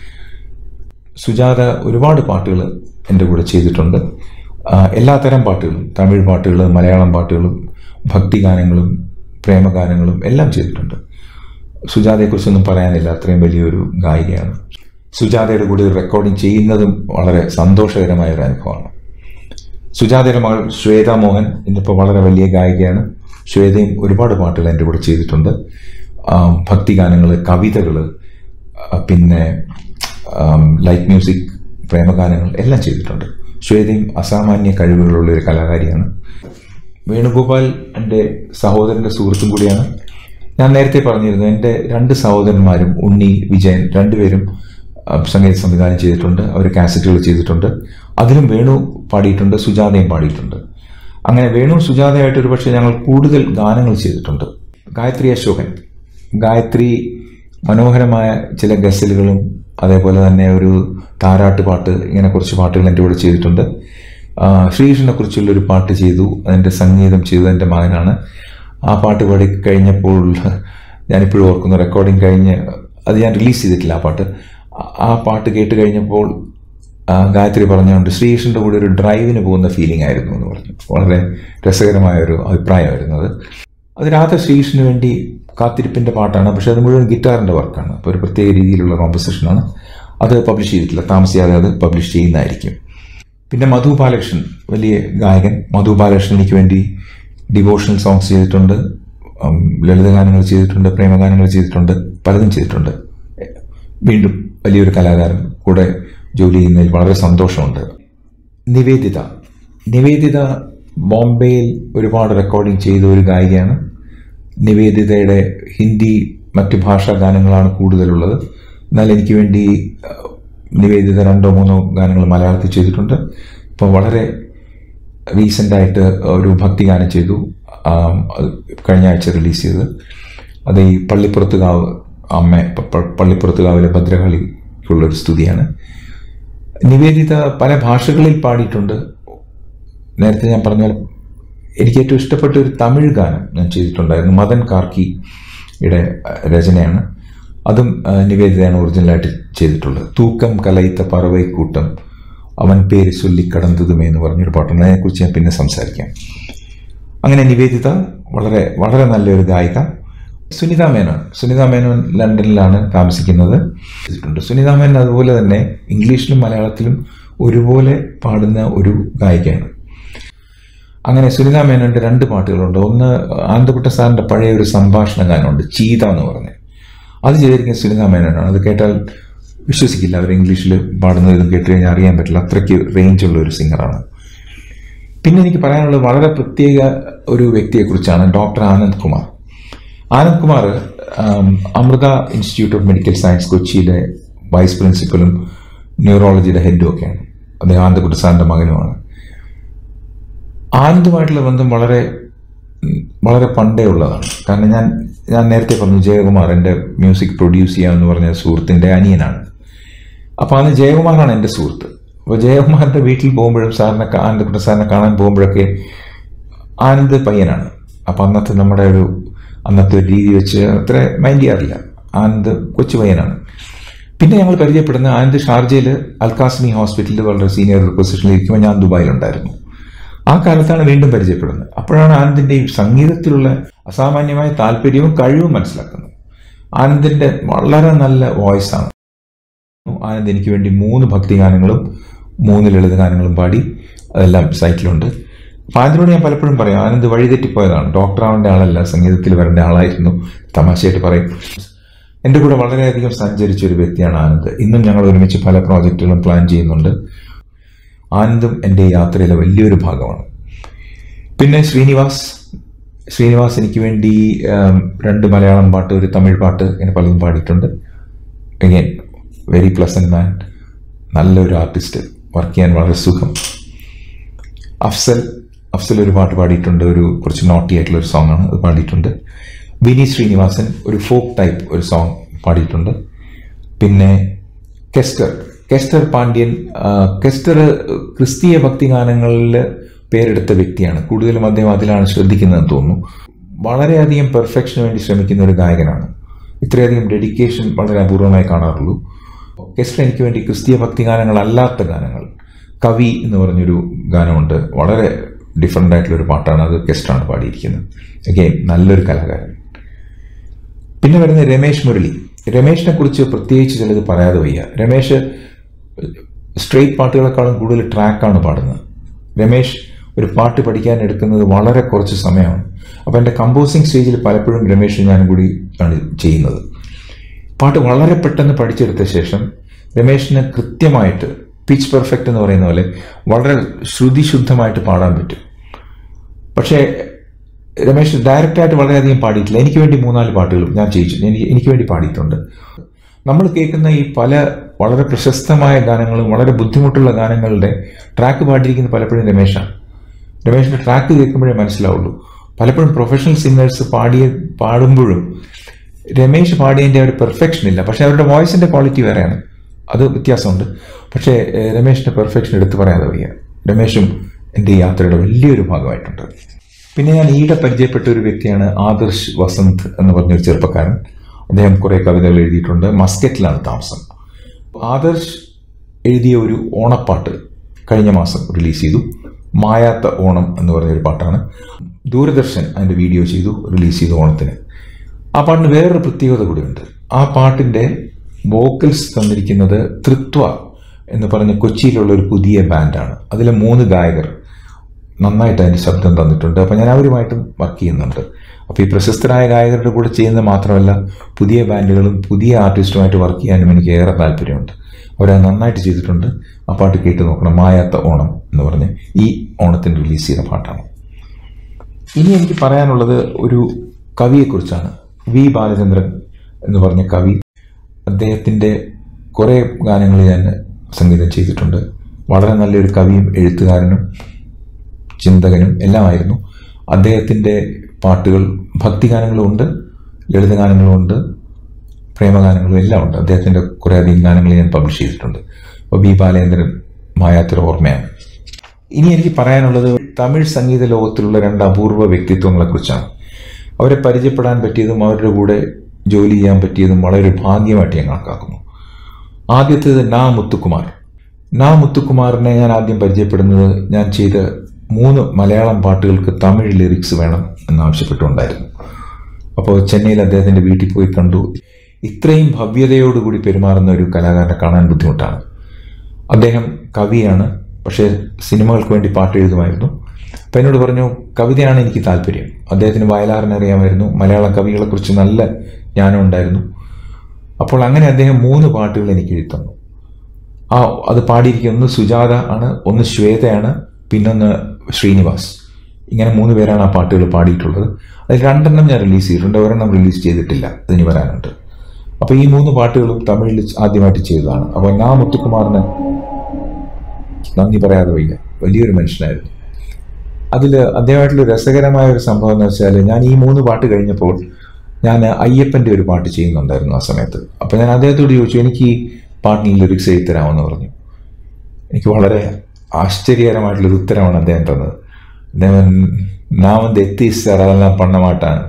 സുജാത ഒരുപാട് പാട്ടുകൾ എൻ്റെ കൂടെ ചെയ്തിട്ടുണ്ട് എല്ലാത്തരം പാട്ടുകളും തമിഴ് പാട്ടുകൾ മലയാളം പാട്ടുകളും ഭക്തിഗാനങ്ങളും പ്രേമഗാനങ്ങളും എല്ലാം ചെയ്തിട്ടുണ്ട് സുജാതയെക്കുറിച്ചൊന്നും പറയാനില്ല അത്രയും വലിയൊരു ഗായികയാണ് സുജാതയുടെ കൂടെ റെക്കോർഡിംഗ് ചെയ്യുന്നതും വളരെ സന്തോഷകരമായ ഒരു അനുഭവമാണ് സുജാതയുടെ മകൾ ശ്വേത മോഹൻ ഇന്നിപ്പോൾ വളരെ വലിയ ഗായികയാണ് ശ്വേതയും ഒരുപാട് പാട്ടുകൾ എൻ്റെ കൂടെ ചെയ്തിട്ടുണ്ട് ഭക്തിഗാനങ്ങൾ കവിതകൾ പിന്നെ ലൈറ്റ് മ്യൂസിക് പ്രേമഗാനങ്ങൾ എല്ലാം ചെയ്തിട്ടുണ്ട് ശ്വേതയും അസാമാന്യ കഴിവുകളുള്ള ഒരു കലാകാരിയാണ് വേണുഗോപാൽ എൻ്റെ സഹോദരൻ്റെ സുഹൃത്തും കൂടിയാണ് ഞാൻ നേരത്തെ പറഞ്ഞിരുന്നു എൻ്റെ രണ്ട് സഹോദരന്മാരും ഉണ്ണി വിജയൻ രണ്ടുപേരും ആ, സംഗീത സംവിധാനം ചെയ്തിട്ടുണ്ട് അവർ കാസറ്റുകൾ ചെയ്തിട്ടുണ്ട് അതിലും വേണു പാടിയിട്ടുണ്ട് സുജാതയും പാടിയിട്ടുണ്ട് അങ്ങനെ വേണു സുജാതയായിട്ട് ഒരു പക്ഷേ ഞങ്ങൾ കൂടുതൽ ഗാനങ്ങൾ ചെയ്തിട്ടുണ്ട് ഗായത്രി അശോകൻ ഗായത്രി മനോഹരമായ ചില ഗസലുകളും അതേപോലെ തന്നെ ഒരു താരാട്ട് പാട്ട് ഇങ്ങനെ കുറച്ച് പാട്ടുകൾ എൻ്റെ കൂടെ ചെയ്തിട്ടുണ്ട് ആ, ശ്രീകൃഷ്ണനെ കുറിച്ചുള്ള ഒരു പാട്ട് ചെയ്തു അതിൻ്റെ സംഗീതം ചെയ്തത് എൻ്റെ മകനാണ് ആ പാട്ട് പാടി കഴിഞ്ഞപ്പോൾ ഞാനിപ്പോഴും ഓർക്കുന്നു റെക്കോർഡിങ് കഴിഞ്ഞ് അത് ഞാൻ റിലീസ് ചെയ്തിട്ടില്ല ആ പാട്ട് ആ- ആ പാട്ട് കേട്ട് കഴിഞ്ഞപ്പോൾ ആ, ഗായത്രി പറഞ്ഞുകൊണ്ട് ശ്രീകൃഷ്ണൻ്റെ കൂടെ ഒരു ഡ്രൈവിന് പോകുന്ന ഫീലിംഗ് ആയിരുന്നു എന്ന് പറഞ്ഞു വളരെ രസകരമായ ഒരു അഭിപ്രായമായിരുന്നു അത് അത് രാധ ശ്രീകൃഷ്ണന് വേണ്ടി കാത്തിരിപ്പിൻ്റെ പാട്ടാണ് പക്ഷേ അത് മുഴുവൻ ഗിറ്റാറിൻ്റെ വർക്കാണ് അപ്പോൾ ഒരു പ്രത്യേക രീതിയിലുള്ള കോമ്പസിഷനാണ് അത് പബ്ലിഷ് ചെയ്തിട്ടില്ല താമസിയാതെ അത് പബ്ലിഷ് ചെയ്യുന്നതായിരിക്കും പിന്നെ മധു ബാലകൃഷ്ണൻ വലിയ ഗായകൻ മധു ബാലകൃഷ്ണൻ എനിക്ക് വേണ്ടി ഡിവോഷണൽ സോങ്സ് ചെയ്തിട്ടുണ്ട് ഉം, ലളിതഗാനങ്ങൾ ചെയ്തിട്ടുണ്ട് പ്രേമഗാനങ്ങൾ ചെയ്തിട്ടുണ്ട് പലതും ചെയ്തിട്ടുണ്ട് വീണ്ടും വലിയൊരു കലാകാരൻ കൂടെ ജോലി ചെയ്യുന്നതിൽ വളരെ സന്തോഷമുണ്ട് നിവേദിത നിവേദിത ബോംബെയിൽ ഒരുപാട് റെക്കോർഡിംഗ് ചെയ്ത ഒരു ഗായികയാണ് നിവേദിതയുടെ ഹിന്ദി മറ്റ് ഭാഷാ ഗാനങ്ങളാണ് കൂടുതലുള്ളത് എന്നാൽ എനിക്ക് വേണ്ടി അഹ്, നിവേദിത രണ്ടോ മൂന്നോ ഗാനങ്ങൾ മലയാളത്തിൽ ചെയ്തിട്ടുണ്ട് ഇപ്പോൾ വളരെ റീസെൻ്റായിട്ട് ഒരു ഭക്തിഗാനം ചെയ്തു ആം, അത് കഴിഞ്ഞ ആഴ്ച റിലീസ് ചെയ്തത് അത് ഈ പള്ളിപ്പുറത്തുകാവ് അമ്മ പ- പ- പള്ളിപ്പുറത്തുകാവിലെ ഭദ്രകാളിക്കുള്ളൊരു സ്തുതിയാണ് നിവേദിത പല ഭാഷകളിൽ പാടിയിട്ടുണ്ട് നേരത്തെ ഞാൻ പറഞ്ഞ പോലെ എനിക്ക് ഏറ്റവും ഇഷ്ടപ്പെട്ട ഒരു തമിഴ് ഗാനം ഞാൻ ചെയ്തിട്ടുണ്ടായിരുന്നു മദൻ കാർക്കിയുടെ അഹ്, രചനയാണ് അതും അഹ്, നിവേദിതയാണ് ഒറിജിനലായിട്ട് ചെയ്തിട്ടുള്ളത് തൂക്കം കലയിത്ത പറവൈക്കൂട്ടം അവൻ പേര് ചൊല്ലി കടന്നതുമേ എന്ന് പറഞ്ഞൊരു പാട്ടുണ്ട് അതിനെക്കുറിച്ച് ഞാൻ പിന്നെ സംസാരിക്കാം അങ്ങനെ നിവേദിത വളരെ വളരെ നല്ലൊരു ഗായിക സുനിത മേനോൻ സുനിത മേനോൻ ലണ്ടനിലാണ് താമസിക്കുന്നത് ചെയ്തിട്ടുണ്ട് സുനിത മേനോൻ അതുപോലെ തന്നെ ഇംഗ്ലീഷിലും മലയാളത്തിലും ഒരുപോലെ പാടുന്ന ഒരു ഗായികയാണ് അങ്ങനെ സുനിത മേനോന്റെ രണ്ട് പാട്ടുകളുണ്ട് ഒന്ന് ആനന്ദക്കുട്ട സാറിന്റെ പഴയ ഒരു സംഭാഷണ ഗാനമുണ്ട് ചീത എന്ന് പറഞ്ഞ് അത് ചെയ്തിരിക്കുന്ന സുനിത മേനോനാണ് അത് കേട്ടാൽ വിശ്വസിക്കില്ല അവർ ഇംഗ്ലീഷിൽ പാടുന്നത് ഇതും കേട്ട് കഴിഞ്ഞാൽ അറിയാൻ പറ്റില്ല അത്രയ്ക്ക് റേഞ്ചുള്ള ഒരു സിംഗറാണ് പിന്നെ എനിക്ക് പറയാനുള്ളത് വളരെ പ്രത്യേക ഒരു വ്യക്തിയെക്കുറിച്ചാണ് ഡോക്ടർ ആനന്ദ് കുമാർ ആനന്ദ് കുമാർ ആം, Amrita institute of medical science കൊച്ചിയിലെ വൈസ് പ്രിൻസിപ്പലും ന്യൂറോളജിയുടെ ഹെഡും ഒക്കെയാണ് അദ്ദേഹം ആനന്ദക്കുട്ടി സാറിൻ്റെ മകനുമാണ് ആനന്ദുമായിട്ടുള്ള ബന്ധം വളരെ ഉം, വളരെ പണ്ടേ ഉള്ളതാണ് കാരണം ഞാൻ ഞാൻ നേരത്തെ പറഞ്ഞു ജയകുമാർ എൻ്റെ മ്യൂസിക് പ്രൊഡ്യൂസ് ചെയ്യാമെന്ന് പറഞ്ഞ സുഹൃത്തിൻ്റെ അനിയനാണ് അപ്പോൾ അന്ന് ജയകുമാറാണ് എൻ്റെ സുഹൃത്ത് അപ്പോൾ ജയകുമാറിൻ്റെ വീട്ടിൽ പോകുമ്പോഴും സാറിനെ കാ- ആനന്ദക്കുട്ട സാറിനെ കാണാൻ പോകുമ്പോഴൊക്കെ ആനന്ദ് പയ്യനാണ് അപ്പം അന്നത്തെ നമ്മുടെ ഒരു അന്നത്തെ ഒരു രീതി വെച്ച് അത്ര മൈൻഡ് ചെയ്യാറില്ല ആനന്ദ് കൊച്ചു പയ്യനാണ് പിന്നെ ഞങ്ങൾ പരിചയപ്പെടുന്ന ആനന്ദ് ഷാർജയിൽ അൽക്കാസ്മി ഹോസ്പിറ്റലിൽ വളരെ സീനിയർ പൊസിഷനിൽ ഇരിക്കുമ്പോൾ ഞാൻ ദുബായിലുണ്ടായിരുന്നു ആ കാലത്താണ് വീണ്ടും പരിചയപ്പെടുന്നത് അപ്പോഴാണ് ആനന്ദിന്റെ ഈ സംഗീതത്തിലുള്ള അസാമാന്യമായ താല്പര്യവും കഴിവും മനസ്സിലാക്കുന്നത് ആനന്ദിന്റെ വളരെ നല്ല വോയിസ് ആണ് ആനന്ദ് എനിക്ക് വേണ്ടി മൂന്ന് ഭക്തിഗാനങ്ങളും മൂന്ന് ലളിതഗാനങ്ങളും പാടി അതെല്ലാം സൈറ്റിലുണ്ട് അപ്പം ആനന്ദിനോട് ഞാൻ പലപ്പോഴും പറയും ആനന്ദ് വഴിതെറ്റിപ്പോയതാണ് ഡോക്ടർ ആവേണ്ട ആളല്ല സംഗീതത്തിൽ വരേണ്ട ആളായിരുന്നു തമാശയായിട്ട് പറയും എൻ്റെ കൂടെ വളരെയധികം സഞ്ചരിച്ച ഒരു വ്യക്തിയാണ് ആനന്ദ് ഇന്നും ഞങ്ങൾ ഒരുമിച്ച് പല പ്രോജക്റ്റുകളും പ്ലാൻ ചെയ്യുന്നുണ്ട് ആനന്ദും എൻ്റെ യാത്രയിലെ വലിയൊരു ഭാഗമാണ് പിന്നെ ശ്രീനിവാസ് ശ്രീനിവാസ് എനിക്ക് വേണ്ടി ഉം, രണ്ട് മലയാളം പാട്ട് ഒരു തമിഴ് പാട്ട് ഇങ്ങനെ പലതും പാടിയിട്ടുണ്ട് അഗൈൻ വെരി പ്ലസന്റ് മാൻ നല്ലൊരു ആർട്ടിസ്റ്റ് വർക്ക് ചെയ്യാൻ വളരെ സുഖം അഫ്സൽ അഫ്സൽ ഒരു പാട്ട് പാടിയിട്ടുണ്ട് ഒരു കുറച്ച് നോട്ടി ആയിട്ടുള്ള ഒരു സോങ് ആണ് അത് പാടിയിട്ടുണ്ട് വിനി ശ്രീനിവാസൻ ഒരു ഫോക്ക് ടൈപ്പ് ഒരു സോങ് പാടിയിട്ടുണ്ട് പിന്നെ കെസ്റ്റർ കെസ്റ്റർ പാണ്ഡ്യൻ ആ, കെസ്റ്റർ ക്രിസ്തീയ ഭക്തിഗാനങ്ങളിൽ പേരെടുത്ത വ്യക്തിയാണ് കൂടുതലും അദ്ദേഹം അതിലാണ് ശ്രദ്ധിക്കുന്നതെന്ന് തോന്നുന്നു വളരെയധികം പെർഫെക്ഷന് വേണ്ടി ശ്രമിക്കുന്ന ഒരു ഗായകനാണ് ഇത്രയധികം ഡെഡിക്കേഷൻ വളരെ അപൂർവമായി കാണാറുള്ളൂ കെസ്റ്റർ എനിക്ക് വേണ്ടി ക്രിസ്തീയ ഭക്തിഗാനങ്ങളല്ലാത്ത ഗാനങ്ങൾ കവി എന്ന് പറഞ്ഞൊരു ഗാനമുണ്ട് വളരെ ഡിഫറെൻ്റ് ആയിട്ടുള്ള ഒരു പാട്ടാണ് അത് കെസ്റ്ററാണ് പാടിയിരിക്കുന്നത് അഗെയിൻ നല്ലൊരു കലാകാരൻ പിന്നെ വരുന്നത് രമേശ് മുരളി രമേശിനെ കുറിച്ച് പ്രത്യേകിച്ച് ചിലത് പറയാതെ വയ്യ രമേശ് സ്ട്രെയിറ്റ് പാട്ടുകളെക്കാളും കൂടുതൽ ട്രാക്കാണ് പാടുന്നത് രമേശ് ഒരു പാട്ട് പഠിക്കാൻ എടുക്കുന്നത് വളരെ കുറച്ച് സമയമാണ് അപ്പോൾ എൻ്റെ കമ്പോസിങ് സ്റ്റേജിൽ പലപ്പോഴും രമേശ് ഞാനും കൂടി ആണ് ചെയ്യുന്നത് പാട്ട് വളരെ പെട്ടെന്ന് പഠിച്ചെടുത്ത ശേഷം രമേശിന് കൃത്യമായിട്ട് പിച്ച് പെർഫെക്റ്റ് എന്ന് പറയുന്ന പോലെ വളരെ ശ്രുതിശുദ്ധമായിട്ട് പാടാൻ പറ്റും പക്ഷേ രമേശ് ഡയറക്റ്റായിട്ട് വളരെയധികം പാടിയിട്ടില്ല എനിക്ക് വേണ്ടി മൂന്നാല് പാട്ടുകളും ഞാൻ ചെയ്യിച്ചു എനിക്ക് എനിക്ക് വേണ്ടി പാടിയിട്ടുണ്ട് നമ്മൾ കേൾക്കുന്ന ഈ പല വളരെ പ്രശസ്തമായ ഗാനങ്ങളും വളരെ ബുദ്ധിമുട്ടുള്ള ഗാനങ്ങളുടെ ട്രാക്ക് പാടിയിരിക്കുന്ന പലപ്പോഴും രമേശാണ് രമേശിന്റെ ട്രാക്ക് കേൾക്കുമ്പോഴേ മനസ്സിലാവുള്ളൂ പലപ്പോഴും പ്രൊഫഷണൽ സിംഗേഴ്സ് പാടിയ പാടുമ്പോഴും രമേശ് പാടിയതിൻ്റെ ഒരു പെർഫെക്ഷൻ ഇല്ല പക്ഷെ അവരുടെ വോയിസിന്റെ ക്വാളിറ്റി വേറെയാണ് അത് വ്യത്യാസമുണ്ട് പക്ഷേ ഏഹ്, രമേശിന്റെ പെർഫെക്ഷൻ എടുത്തു പറയാതെ വയ്യ രമേശും എൻ്റെ ഈ യാത്രയുടെ വലിയൊരു ഭാഗമായിട്ടുണ്ട് പിന്നെ ഞാൻ ഈയിടെ പരിചയപ്പെട്ട ഒരു വ്യക്തിയാണ് ആദർശ് വസന്ത് എന്ന് പറഞ്ഞൊരു ചെറുപ്പക്കാരൻ അദ്ദേഹം കുറേ കവിതകൾ എഴുതിയിട്ടുണ്ട് മസ്കറ്റിലാണ് താമസം ആദർശ് എഴുതിയ ഒരു ഓണപ്പാട്ട് കഴിഞ്ഞ മാസം റിലീസ് ചെയ്തു മായാത്ത ഓണം എന്ന് പറഞ്ഞൊരു പാട്ടാണ് ദൂരദർശൻ അതിൻ്റെ വീഡിയോ ചെയ്തു റിലീസ് ചെയ്തു ഓണത്തിന് ആ പാട്ടിന് വേറൊരു പ്രത്യേകത കൂടിയുണ്ട് ആ പാട്ടിൻ്റെ വോക്കൽസ് തന്നിരിക്കുന്നത് തൃത്വ എന്ന് പറഞ്ഞ കൊച്ചിയിലുള്ള ഒരു പുതിയ ബാൻഡാണ് അതിലെ മൂന്ന് ഗായകർ നന്നായിട്ട് അതിന് ശബ്ദം തന്നിട്ടുണ്ട് അപ്പോൾ ഞാൻ അവരുമായിട്ടും വർക്ക് ചെയ്യുന്നുണ്ട് അപ്പോൾ ഈ പ്രശസ്തരായ ഗായകരുടെ കൂടെ ചെയ്യുന്നത് മാത്രമല്ല പുതിയ ബാൻഡുകളും പുതിയ ആർട്ടിസ്റ്റുമായിട്ട് വർക്ക് ചെയ്യാനും എനിക്ക് ഏറെ താല്പര്യമുണ്ട് അവരത് നന്നായിട്ട് ചെയ്തിട്ടുണ്ട് ആ പാട്ട് കേട്ട് നോക്കണം മായാത്ത ഓണം എന്ന് പറഞ്ഞ് ഈ ഓണത്തിന് റിലീസ് ചെയ്ത പാട്ടാണ് ഇനി എനിക്ക് പറയാനുള്ളത് ഒരു കവിയെക്കുറിച്ചാണ് വി ബാലചന്ദ്രൻ എന്ന് പറഞ്ഞ കവി അദ്ദേഹത്തിൻ്റെ കുറേ ഗാനങ്ങൾ ഞാൻ സംഗീതം ചെയ്തിട്ടുണ്ട് വളരെ നല്ലൊരു കവിയും എഴുത്തുകാരനും ചിന്തകനും എല്ലാമായിരുന്നു അദ്ദേഹത്തിൻ്റെ പാട്ടുകൾ ഭക്തിഗാനങ്ങളും ഉണ്ട് ലളിതഗാനങ്ങളും ഉണ്ട് പ്രേമഗാനങ്ങളും എല്ലാം ഉണ്ട് അദ്ദേഹത്തിൻ്റെ കുറേ അധികം ഗാനങ്ങൾ ഞാൻ പബ്ലിഷ് ചെയ്തിട്ടുണ്ട് അപ്പോൾ ബി ബാലേന്ദ്രൻ മായാത്തൊരു ഓർമ്മയാണ് ഇനി എനിക്ക് പറയാനുള്ളത് തമിഴ് സംഗീത ലോകത്തിലുള്ള രണ്ട് അപൂർവ വ്യക്തിത്വങ്ങളെക്കുറിച്ചാണ് അവരെ പരിചയപ്പെടാൻ പറ്റിയതും അവരുടെ കൂടെ ജോലി ചെയ്യാൻ പറ്റിയതും വളരെ ഭാഗ്യമായിട്ട് ഞാൻ കണക്കാക്കുന്നു ആദ്യത്തേത് നാ മുത്തുകുമാർ നാ മുത്തുകുമാറിനെ ഞാൻ ആദ്യം പരിചയപ്പെടുന്നത് ഞാൻ ചെയ്ത മൂന്ന് മലയാളം പാട്ടുകൾക്ക് തമിഴ് ലിറിക്സ് വേണം എന്നാവശ്യപ്പെട്ടുണ്ടായിരുന്നു അപ്പോൾ ചെന്നൈയിൽ അദ്ദേഹത്തിൻ്റെ വീട്ടിൽ പോയി കണ്ടു ഇത്രയും ഭവ്യതയോടുകൂടി പെരുമാറുന്ന ഒരു കലാകാരനെ കാണാൻ ബുദ്ധിമുട്ടാണ് അദ്ദേഹം കവിയാണ് പക്ഷേ സിനിമകൾക്ക് വേണ്ടി പാട്ട് എഴുതുമായിരുന്നു അപ്പം എന്നോട് പറഞ്ഞു കവിതയാണ് എനിക്ക് താല്പര്യം അദ്ദേഹത്തിന് വയലാറിനെ അറിയാമായിരുന്നു മലയാളം കവികളെക്കുറിച്ച് നല്ല ജ്ഞാനം ഉണ്ടായിരുന്നു അപ്പോൾ അങ്ങനെ അദ്ദേഹം മൂന്ന് പാട്ടുകൾ എനിക്ക് എഴുതി തന്നു ആ അത് പാടിയിരിക്കുന്ന ഒന്ന് സുജാത ആണ് ഒന്ന് ശ്വേതയാണ് പിന്നൊന്ന് ശ്രീനിവാസ് ഇങ്ങനെ മൂന്ന് പേരാണ് ആ പാട്ടുകൾ പാടിയിട്ടുള്ളത് അതിൽ രണ്ടെണ്ണം ഞാൻ റിലീസ് ചെയ്തിട്ടുണ്ട് ഒരെണ്ണം റിലീസ് ചെയ്തിട്ടില്ല അതിന് വരാനുണ്ട് അപ്പോൾ ഈ മൂന്ന് പാട്ടുകളും തമിഴിൽ ആദ്യമായിട്ട് ചെയ്തതാണ് അപ്പോൾ ഞാൻ മുത്തുകുമാറിന് നന്ദി പറയാതെ വയ്യ വലിയൊരു മനുഷ്യനായിരുന്നു അതിൽ അദ്ദേഹമായിട്ടുള്ള രസകരമായ ഒരു സംഭവം എന്ന് വെച്ചാൽ ഞാൻ ഈ മൂന്ന് പാട്ട് കഴിഞ്ഞപ്പോൾ ഞാൻ അയ്യപ്പൻ്റെ ഒരു പാട്ട് ചെയ്യുന്നുണ്ടായിരുന്നു ആ സമയത്ത് അപ്പോൾ ഞാൻ അദ്ദേഹത്തോട് ചോദിച്ചു എനിക്ക് ഈ പാട്ടിന് ലിറിക്സ് എഴുതി തരാമെന്ന് പറഞ്ഞു എനിക്ക് വളരെ ആശ്ചര്യകരമായിട്ടുള്ളൊരു ഉത്തരമാണ് അദ്ദേഹം തന്നത് അദ്ദേഹം ഞാൻ വന്ന് എത്തി സാർ അതെല്ലാം പണ്ണ മാട്ടാണ്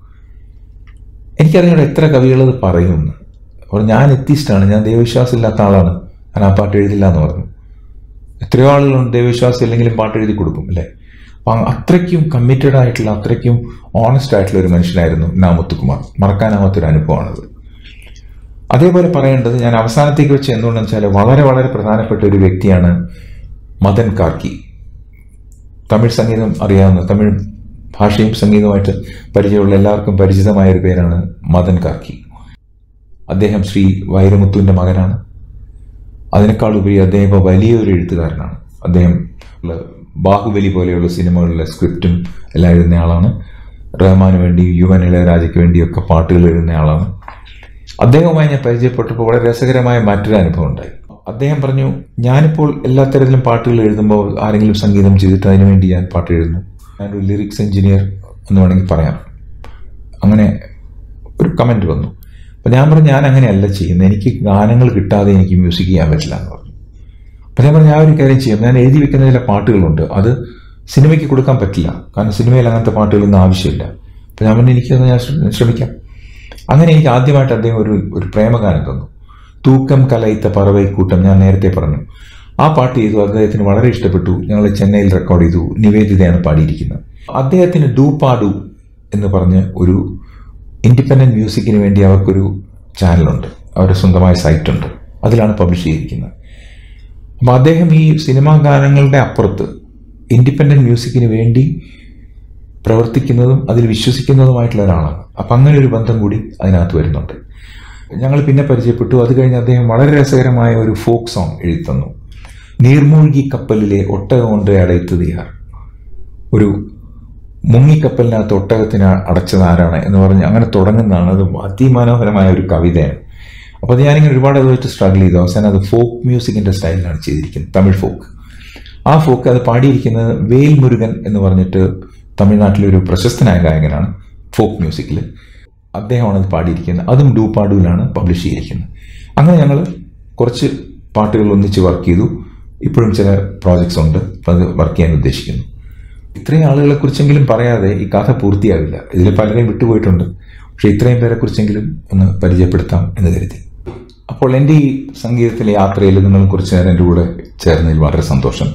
എനിക്കറിയാം എത്ര കവികൾ അത് പറയുമെന്ന് അപ്പോൾ ഞാൻ എത്തിയിസ്റ്റാണ് ഞാൻ ദൈവവിശ്വാസം ഇല്ലാത്ത ആളാണ് ഞാൻ ആ പാട്ട് എഴുതില്ല എന്ന് പറഞ്ഞു എത്രയോ ആളുകളുണ്ട് ദൈവവിശ്വാസം ഇല്ലെങ്കിലും പാട്ട് എഴുതി കൊടുക്കും അല്ലേ അപ്പം അത്രയ്ക്കും കമ്മിറ്റഡ് ആയിട്ടുള്ള അത്രയ്ക്കും ഓണസ്റ്റ് ആയിട്ടുള്ള ഒരു മനുഷ്യനായിരുന്നു നാ മുത്തുകുമാർ മറക്കാനാവാത്തൊരു അനുഭവമാണത് അതേപോലെ പറയേണ്ടത് ഞാൻ അവസാനത്തേക്ക് വെച്ച് എന്തുകൊണ്ടെന്ന് വെച്ചാൽ വളരെ വളരെ പ്രധാനപ്പെട്ട ഒരു വ്യക്തിയാണ് മദൻ കാർക്കി തമിഴ് സംഗീതം അറിയാവുന്ന തമിഴ് ഭാഷയും സംഗീതവുമായിട്ട് പരിചയമുള്ള എല്ലാവർക്കും പരിചിതമായ ഒരു പേരാണ് മദൻ കാർക്കി അദ്ദേഹം ശ്രീ വൈരമുത്തുവിൻ്റെ മകനാണ് അതിനേക്കാൾ ഉപരി അദ്ദേഹം ഇപ്പോൾ വലിയൊരു എഴുത്തുകാരനാണ് അദ്ദേഹം ഉള്ള ബാഹുബലി പോലെയുള്ള സിനിമകളിലെ സ്ക്രിപ്റ്റും എല്ലാം എഴുതുന്ന ആളാണ് റഹ്മാന് വേണ്ടി യുവൻ ഇളയരാജയ്ക്ക് വേണ്ടിയൊക്കെ പാട്ടുകൾ എഴുതുന്ന ആളാണ് അദ്ദേഹവുമായി ഞാൻ പരിചയപ്പെട്ടപ്പോൾ വളരെ രസകരമായ മറ്റൊരു അനുഭവം ഉണ്ടായി അദ്ദേഹം പറഞ്ഞു ഞാനിപ്പോൾ എല്ലാ തരത്തിലും പാട്ടുകൾ എഴുതുമ്പോൾ ആരെങ്കിലും സംഗീതം ചെയ്തിട്ട് അതിനു വേണ്ടി ഞാൻ പാട്ട് എഴുതുന്നു ഞാനൊരു ലിറിക്സ് എഞ്ചിനീയർ എന്ന് വേണമെങ്കിൽ പറയാം അങ്ങനെ ഒരു കമൻറ്റ് വന്നു അപ്പം ഞാൻ പറഞ്ഞു ഞാൻ അങ്ങനെയല്ല ചെയ്യുന്നത് എനിക്ക് ഗാനങ്ങൾ കിട്ടാതെ എനിക്ക് മ്യൂസിക് ചെയ്യാൻ പറ്റില്ല എന്ന് പറഞ്ഞു അപ്പം ഞാൻ പറഞ്ഞു ഞാൻ ഒരു കാര്യം ചെയ്യാം ഞാൻ എഴുതി വെക്കുന്ന ചില പാട്ടുകളുണ്ട് അത് സിനിമയ്ക്ക് കൊടുക്കാൻ പറ്റില്ല കാരണം സിനിമയിൽ അങ്ങനത്തെ പാട്ടുകളൊന്നും ആവശ്യമില്ല അപ്പം ഞാൻ പറഞ്ഞു എനിക്കത് ഞാൻ ശ്ര- ശ്രമിക്കാം അങ്ങനെ എനിക്ക് ആദ്യമായിട്ട് അദ്ദേഹം ഒരു ഒരു പ്രേമഗാനം തന്നു തൂക്കം കലയിത്ത പറവൈക്കൂട്ടം ഞാൻ നേരത്തെ പറഞ്ഞു ആ പാട്ട് ചെയ്തു അദ്ദേഹത്തിന് വളരെ ഇഷ്ടപ്പെട്ടു ഞങ്ങൾ ചെന്നൈയിൽ റെക്കോർഡ് ചെയ്തു നിവേദിതയാണ് പാടിയിരിക്കുന്നത് അദ്ദേഹത്തിന് ഡൂ പാഡു എന്ന് പറഞ്ഞ് ഒരു ഇൻഡിപെൻഡൻറ്റ് മ്യൂസിക്കിന് വേണ്ടി അവർക്കൊരു ചാനലുണ്ട് അവരുടെ സ്വന്തമായ സൈറ്റുണ്ട് അതിലാണ് പബ്ലിഷ് ചെയ്തിരിക്കുന്നത് അപ്പോൾ അദ്ദേഹം ഈ സിനിമാ ഗാനങ്ങളുടെ അപ്പുറത്ത് ഇൻഡിപെൻഡൻറ്റ് മ്യൂസിക്കിന് വേണ്ടി പ്രവർത്തിക്കുന്നതും അതിൽ വിശ്വസിക്കുന്നതുമായിട്ടുള്ള ഒരാളാണ് അപ്പം അങ്ങനെ ഒരു ബന്ധം കൂടി അതിനകത്ത് വരുന്നുണ്ട് ഞങ്ങൾ പിന്നെ പരിചയപ്പെട്ടു അത് കഴിഞ്ഞ് അദ്ദേഹം വളരെ രസകരമായ ഒരു ഫോക്ക് സോങ് എഴുതി തന്നു നീർമൂഴ്കി കപ്പലിലെ ഒട്ടകം കൊണ്ട് അടയത്തുതയാർ ഒരു മുങ്ങിക്കപ്പലിനകത്ത് ഒട്ടകത്തിന് അടച്ചത് ആരാണ് എന്ന് പറഞ്ഞ് അങ്ങനെ തുടങ്ങുന്നതാണ് അത് അതിമനോഹരമായ ഒരു കവിതയാണ് അപ്പോൾ അത് ഞാനിങ്ങനെ ഒരുപാട് അത് വെച്ച് സ്ട്രഗിൾ ചെയ്തു അവസാനം അത് ഫോക്ക് മ്യൂസിക്കിൻ്റെ സ്റ്റൈലിലാണ് ചെയ്തിരിക്കുന്നത് തമിഴ് ഫോക്ക് ആ ഫോക്ക് അത് പാടിയിരിക്കുന്നത് വേൽ മുരുകൻ എന്ന് പറഞ്ഞിട്ട് തമിഴ്നാട്ടിലെ ഒരു പ്രശസ്തനായ ഗായകനാണ് ഫോക്ക് മ്യൂസിക്കിൽ അദ്ദേഹമാണ് അത് പാടിയിരിക്കുന്നത് അതും ഡൂപ്പാഡുവിലാണ് പബ്ലിഷ് ചെയ്തിരിക്കുന്നത് അങ്ങനെ ഞങ്ങൾ കുറച്ച് പാട്ടുകൾ ഒന്നിച്ച് വർക്ക് ചെയ്തു ഇപ്പോഴും ചില പ്രോജക്ട്സ് ഉണ്ട് അപ്പോൾ അത് വർക്ക് ചെയ്യാൻ ഉദ്ദേശിക്കുന്നു ഇത്രയും ആളുകളെ കുറിച്ചെങ്കിലും പറയാതെ ഈ കഥ പൂർത്തിയാവില്ല ഇതിൽ പലരെയും വിട്ടുപോയിട്ടുണ്ട് പക്ഷേ ഇത്രയും പേരെ കുറിച്ചെങ്കിലും ഒന്ന് പരിചയപ്പെടുത്താം എന്ന് കരുതി അപ്പോൾ എൻ്റെ ഈ സംഗീതത്തിലെ യാത്രയിൽ നിങ്ങൾ കുറച്ച് നേരം എൻ്റെ കൂടെ ചേർന്നതിൽ വളരെ സന്തോഷം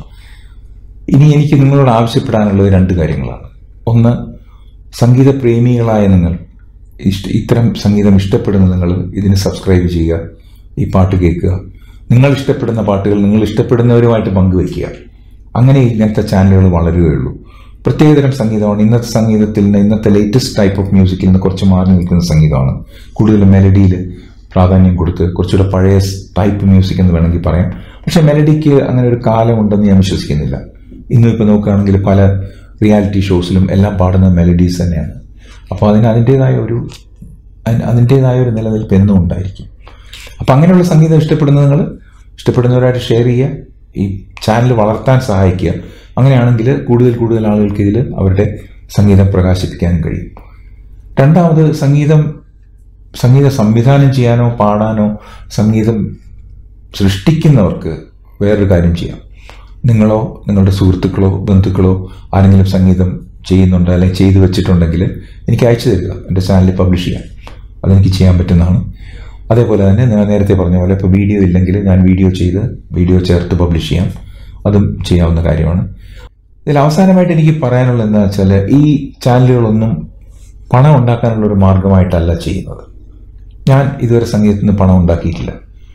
ഇനി എനിക്ക് നിങ്ങളോട് ആവശ്യപ്പെടാനുള്ളത് രണ്ട് കാര്യങ്ങളാണ് ഒന്ന് സംഗീത പ്രേമികളായ നിങ്ങൾ ഇഷ്ട ഇത്തരം സംഗീതം ഇഷ്ടപ്പെടുന്ന നിങ്ങൾ ഇതിന് സബ്സ്ക്രൈബ് ചെയ്യുക ഈ പാട്ട് കേൾക്കുക നിങ്ങൾ ഇഷ്ടപ്പെടുന്ന പാട്ടുകൾ നിങ്ങൾ ഇഷ്ടപ്പെടുന്നവരുമായിട്ട് പങ്കുവയ്ക്കുക അങ്ങനെ ഇങ്ങനത്തെ ചാനലുകൾ വളരുകയുള്ളൂ പ്രത്യേകതരം സംഗീതമാണ് ഇന്നത്തെ സംഗീതത്തിൽ നിന്ന് ഇന്നത്തെ ലേറ്റസ്റ്റ് ടൈപ്പ് ഓഫ് മ്യൂസിക്കിൽ നിന്ന് കുറച്ച് മാറി നിൽക്കുന്ന സംഗീതമാണ് കൂടുതൽ മെലഡിയിൽ പ്രാധാന്യം കൊടുത്ത് കുറച്ചുകൂടെ പഴയ ടൈപ്പ് മ്യൂസിക് എന്ന് വേണമെങ്കിൽ പറയാം പക്ഷെ മെലഡിക്ക് അങ്ങനെ ഒരു കാലമുണ്ടെന്ന് ഞാൻ വിശ്വസിക്കുന്നില്ല ഇന്നും ഇപ്പോൾ നോക്കുകയാണെങ്കിൽ പല റിയാലിറ്റി ഷോസിലും എല്ലാം പാടുന്ന മെലഡീസ് തന്നെയാണ് അപ്പോൾ അതിന് അതിൻ്റെതായ ഒരു അതിന് അതിൻ്റെതായ ഒരു നിലനിൽപ്പ് എന്നും ഉണ്ടായിരിക്കും അപ്പം അങ്ങനെയുള്ള സംഗീതം ഇഷ്ടപ്പെടുന്ന നിങ്ങൾ ഇഷ്ടപ്പെടുന്നവരായിട്ട് ഷെയർ ചെയ്യുക ഈ ചാനൽ വളർത്താൻ സഹായിക്കുക അങ്ങനെയാണെങ്കിൽ കൂടുതൽ കൂടുതൽ ആളുകൾക്ക് ഇതിൽ അവരുടെ സംഗീതം പ്രകാശിപ്പിക്കാനും കഴിയും രണ്ടാമത് സംഗീതം സംഗീതം സംവിധാനം ചെയ്യാനോ പാടാനോ സംഗീതം സൃഷ്ടിക്കുന്നവർക്ക് വേറൊരു കാര്യം ചെയ്യാം നിങ്ങളോ നിങ്ങളുടെ സുഹൃത്തുക്കളോ ബന്ധുക്കളോ ആരെങ്കിലും സംഗീതം ചെയ്യുന്നുണ്ട് അല്ലെങ്കിൽ ചെയ്തു വെച്ചിട്ടുണ്ടെങ്കിൽ എനിക്ക് അയച്ചു തരിക എൻ്റെ ചാനലിൽ പബ്ലിഷ് ചെയ്യാം അതെനിക്ക് ചെയ്യാൻ പറ്റുന്നതാണ് അതേപോലെ തന്നെ ഞാൻ നേരത്തെ പറഞ്ഞ പോലെ ഇപ്പോൾ വീഡിയോ ഇല്ലെങ്കിൽ ഞാൻ വീഡിയോ ചെയ്ത് വീഡിയോ ചേർത്ത് പബ്ലിഷ് ചെയ്യാം അതും ചെയ്യാവുന്ന കാര്യമാണ് ഇതിൽ അവസാനമായിട്ട് എനിക്ക് പറയാനുള്ളത് എന്താ വെച്ചാൽ ഈ ചാനലുകളൊന്നും പണം ഉണ്ടാക്കാനുള്ള ഒരു മാർഗമായിട്ടല്ല ചെയ്യുന്നത് ഞാൻ ഇതുവരെ സംഗീതത്തിൽ നിന്ന് പണം ഉണ്ടാക്കിയിട്ടില്ല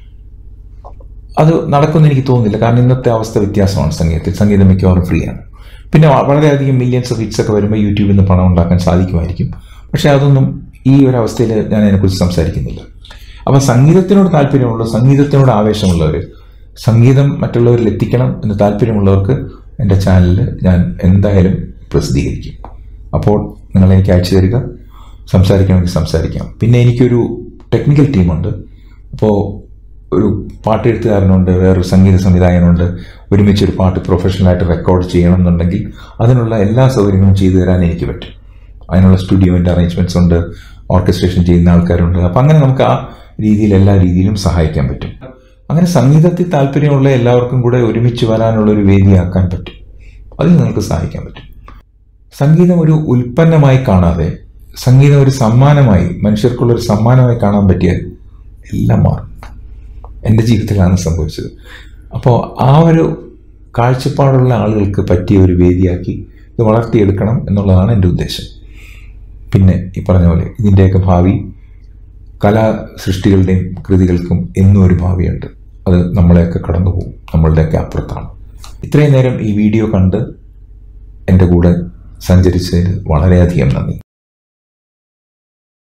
അത് നടക്കുമെന്ന് എനിക്ക് തോന്നുന്നില്ല കാരണം ഇന്നത്തെ അവസ്ഥ വ്യത്യാസമാണ് സംഗീതത്തിൽ സംഗീതം മിക്കവാറും ഫ്രീ ആണ് പിന്നെ വളരെയധികം മില്യൺസ് ഓഫ് ഹിറ്റ്സ് ഒക്കെ വരുമ്പോൾ യൂട്യൂബിൽ നിന്ന് പണം ഉണ്ടാക്കാൻ സാധിക്കുമായിരിക്കും പക്ഷേ അതൊന്നും ഈ ഒരു അവസ്ഥയിൽ ഞാൻ അതിനെക്കുറിച്ച് സംസാരിക്കുന്നില്ല അപ്പം സംഗീതത്തിനോട് താല്പര്യമുള്ള സംഗീതത്തിനോട് ആവേശമുള്ളവർ സംഗീതം മറ്റുള്ളവരിൽ എത്തിക്കണം എന്ന് താല്പര്യമുള്ളവർക്ക് എൻ്റെ ചാനലിൽ ഞാൻ എന്തായാലും പ്രസിദ്ധീകരിക്കും അപ്പോൾ നിങ്ങൾ എനിക്ക് അയച്ചു തരിക സംസാരിക്കണമെങ്കിൽ സംസാരിക്കാം പിന്നെ എനിക്കൊരു ടെക്നിക്കൽ ടീമുണ്ട് അപ്പോൾ ഒരു പാട്ട് എഴുത്തുകാരനുണ്ട് വേറൊരു സംഗീത സംവിധായകനുണ്ട് ഒരുമിച്ച് ഒരു പാട്ട് പ്രൊഫഷണലായിട്ട് റെക്കോർഡ് ചെയ്യണം എന്നുണ്ടെങ്കിൽ അതിനുള്ള എല്ലാ സൗകര്യങ്ങളും ചെയ്തു തരാൻ എനിക്ക് പറ്റും അതിനുള്ള സ്റ്റുഡിയോൻ്റെ അറേഞ്ച്മെൻറ്റ്സ് ഉണ്ട് ഓർക്കസ്ട്രേഷൻ ചെയ്യുന്ന ആൾക്കാരുണ്ട് അപ്പം അങ്ങനെ നമുക്ക് ആ രീതിയിൽ എല്ലാ രീതിയിലും സഹായിക്കാൻ പറ്റും അങ്ങനെ സംഗീതത്തിൽ താല്പര്യമുള്ള എല്ലാവർക്കും കൂടെ ഒരുമിച്ച് വരാനുള്ള ഒരു വേദിയാക്കാൻ പറ്റും അതിൽ നിങ്ങൾക്ക് സഹായിക്കാൻ പറ്റും സംഗീതം ഒരു ഉൽപ്പന്നമായി കാണാതെ സംഗീതം ഒരു സമ്മാനമായി മനുഷ്യർക്കുള്ള ഒരു സമ്മാനമായി കാണാൻ പറ്റിയാൽ എല്ലാം മാറും എൻ്റെ ജീവിതത്തിലാണ് സംഭവിച്ചത് അപ്പോൾ ആ ഒരു കാഴ്ചപ്പാടുള്ള ആളുകൾക്ക് പറ്റിയ ഒരു വേദിയാക്കി ഇത് വളർത്തിയെടുക്കണം എന്നുള്ളതാണ് എൻ്റെ ഉദ്ദേശം പിന്നെ ഈ പറഞ്ഞ പോലെ ഇതിൻ്റെയൊക്കെ ഭാവി കലാ സൃഷ്ടികളുടെയും കൃതികൾക്കും എന്നും ഒരു ഭാവിയുണ്ട് അത് നമ്മളെയൊക്കെ കടന്നു പോകും നമ്മളുടെയൊക്കെ അപ്പുറത്താണ് ഇത്രയും നേരം ഈ വീഡിയോ കണ്ട് എൻ്റെ കൂടെ സഞ്ചരിച്ചതിന് വളരെയധികം നന്ദി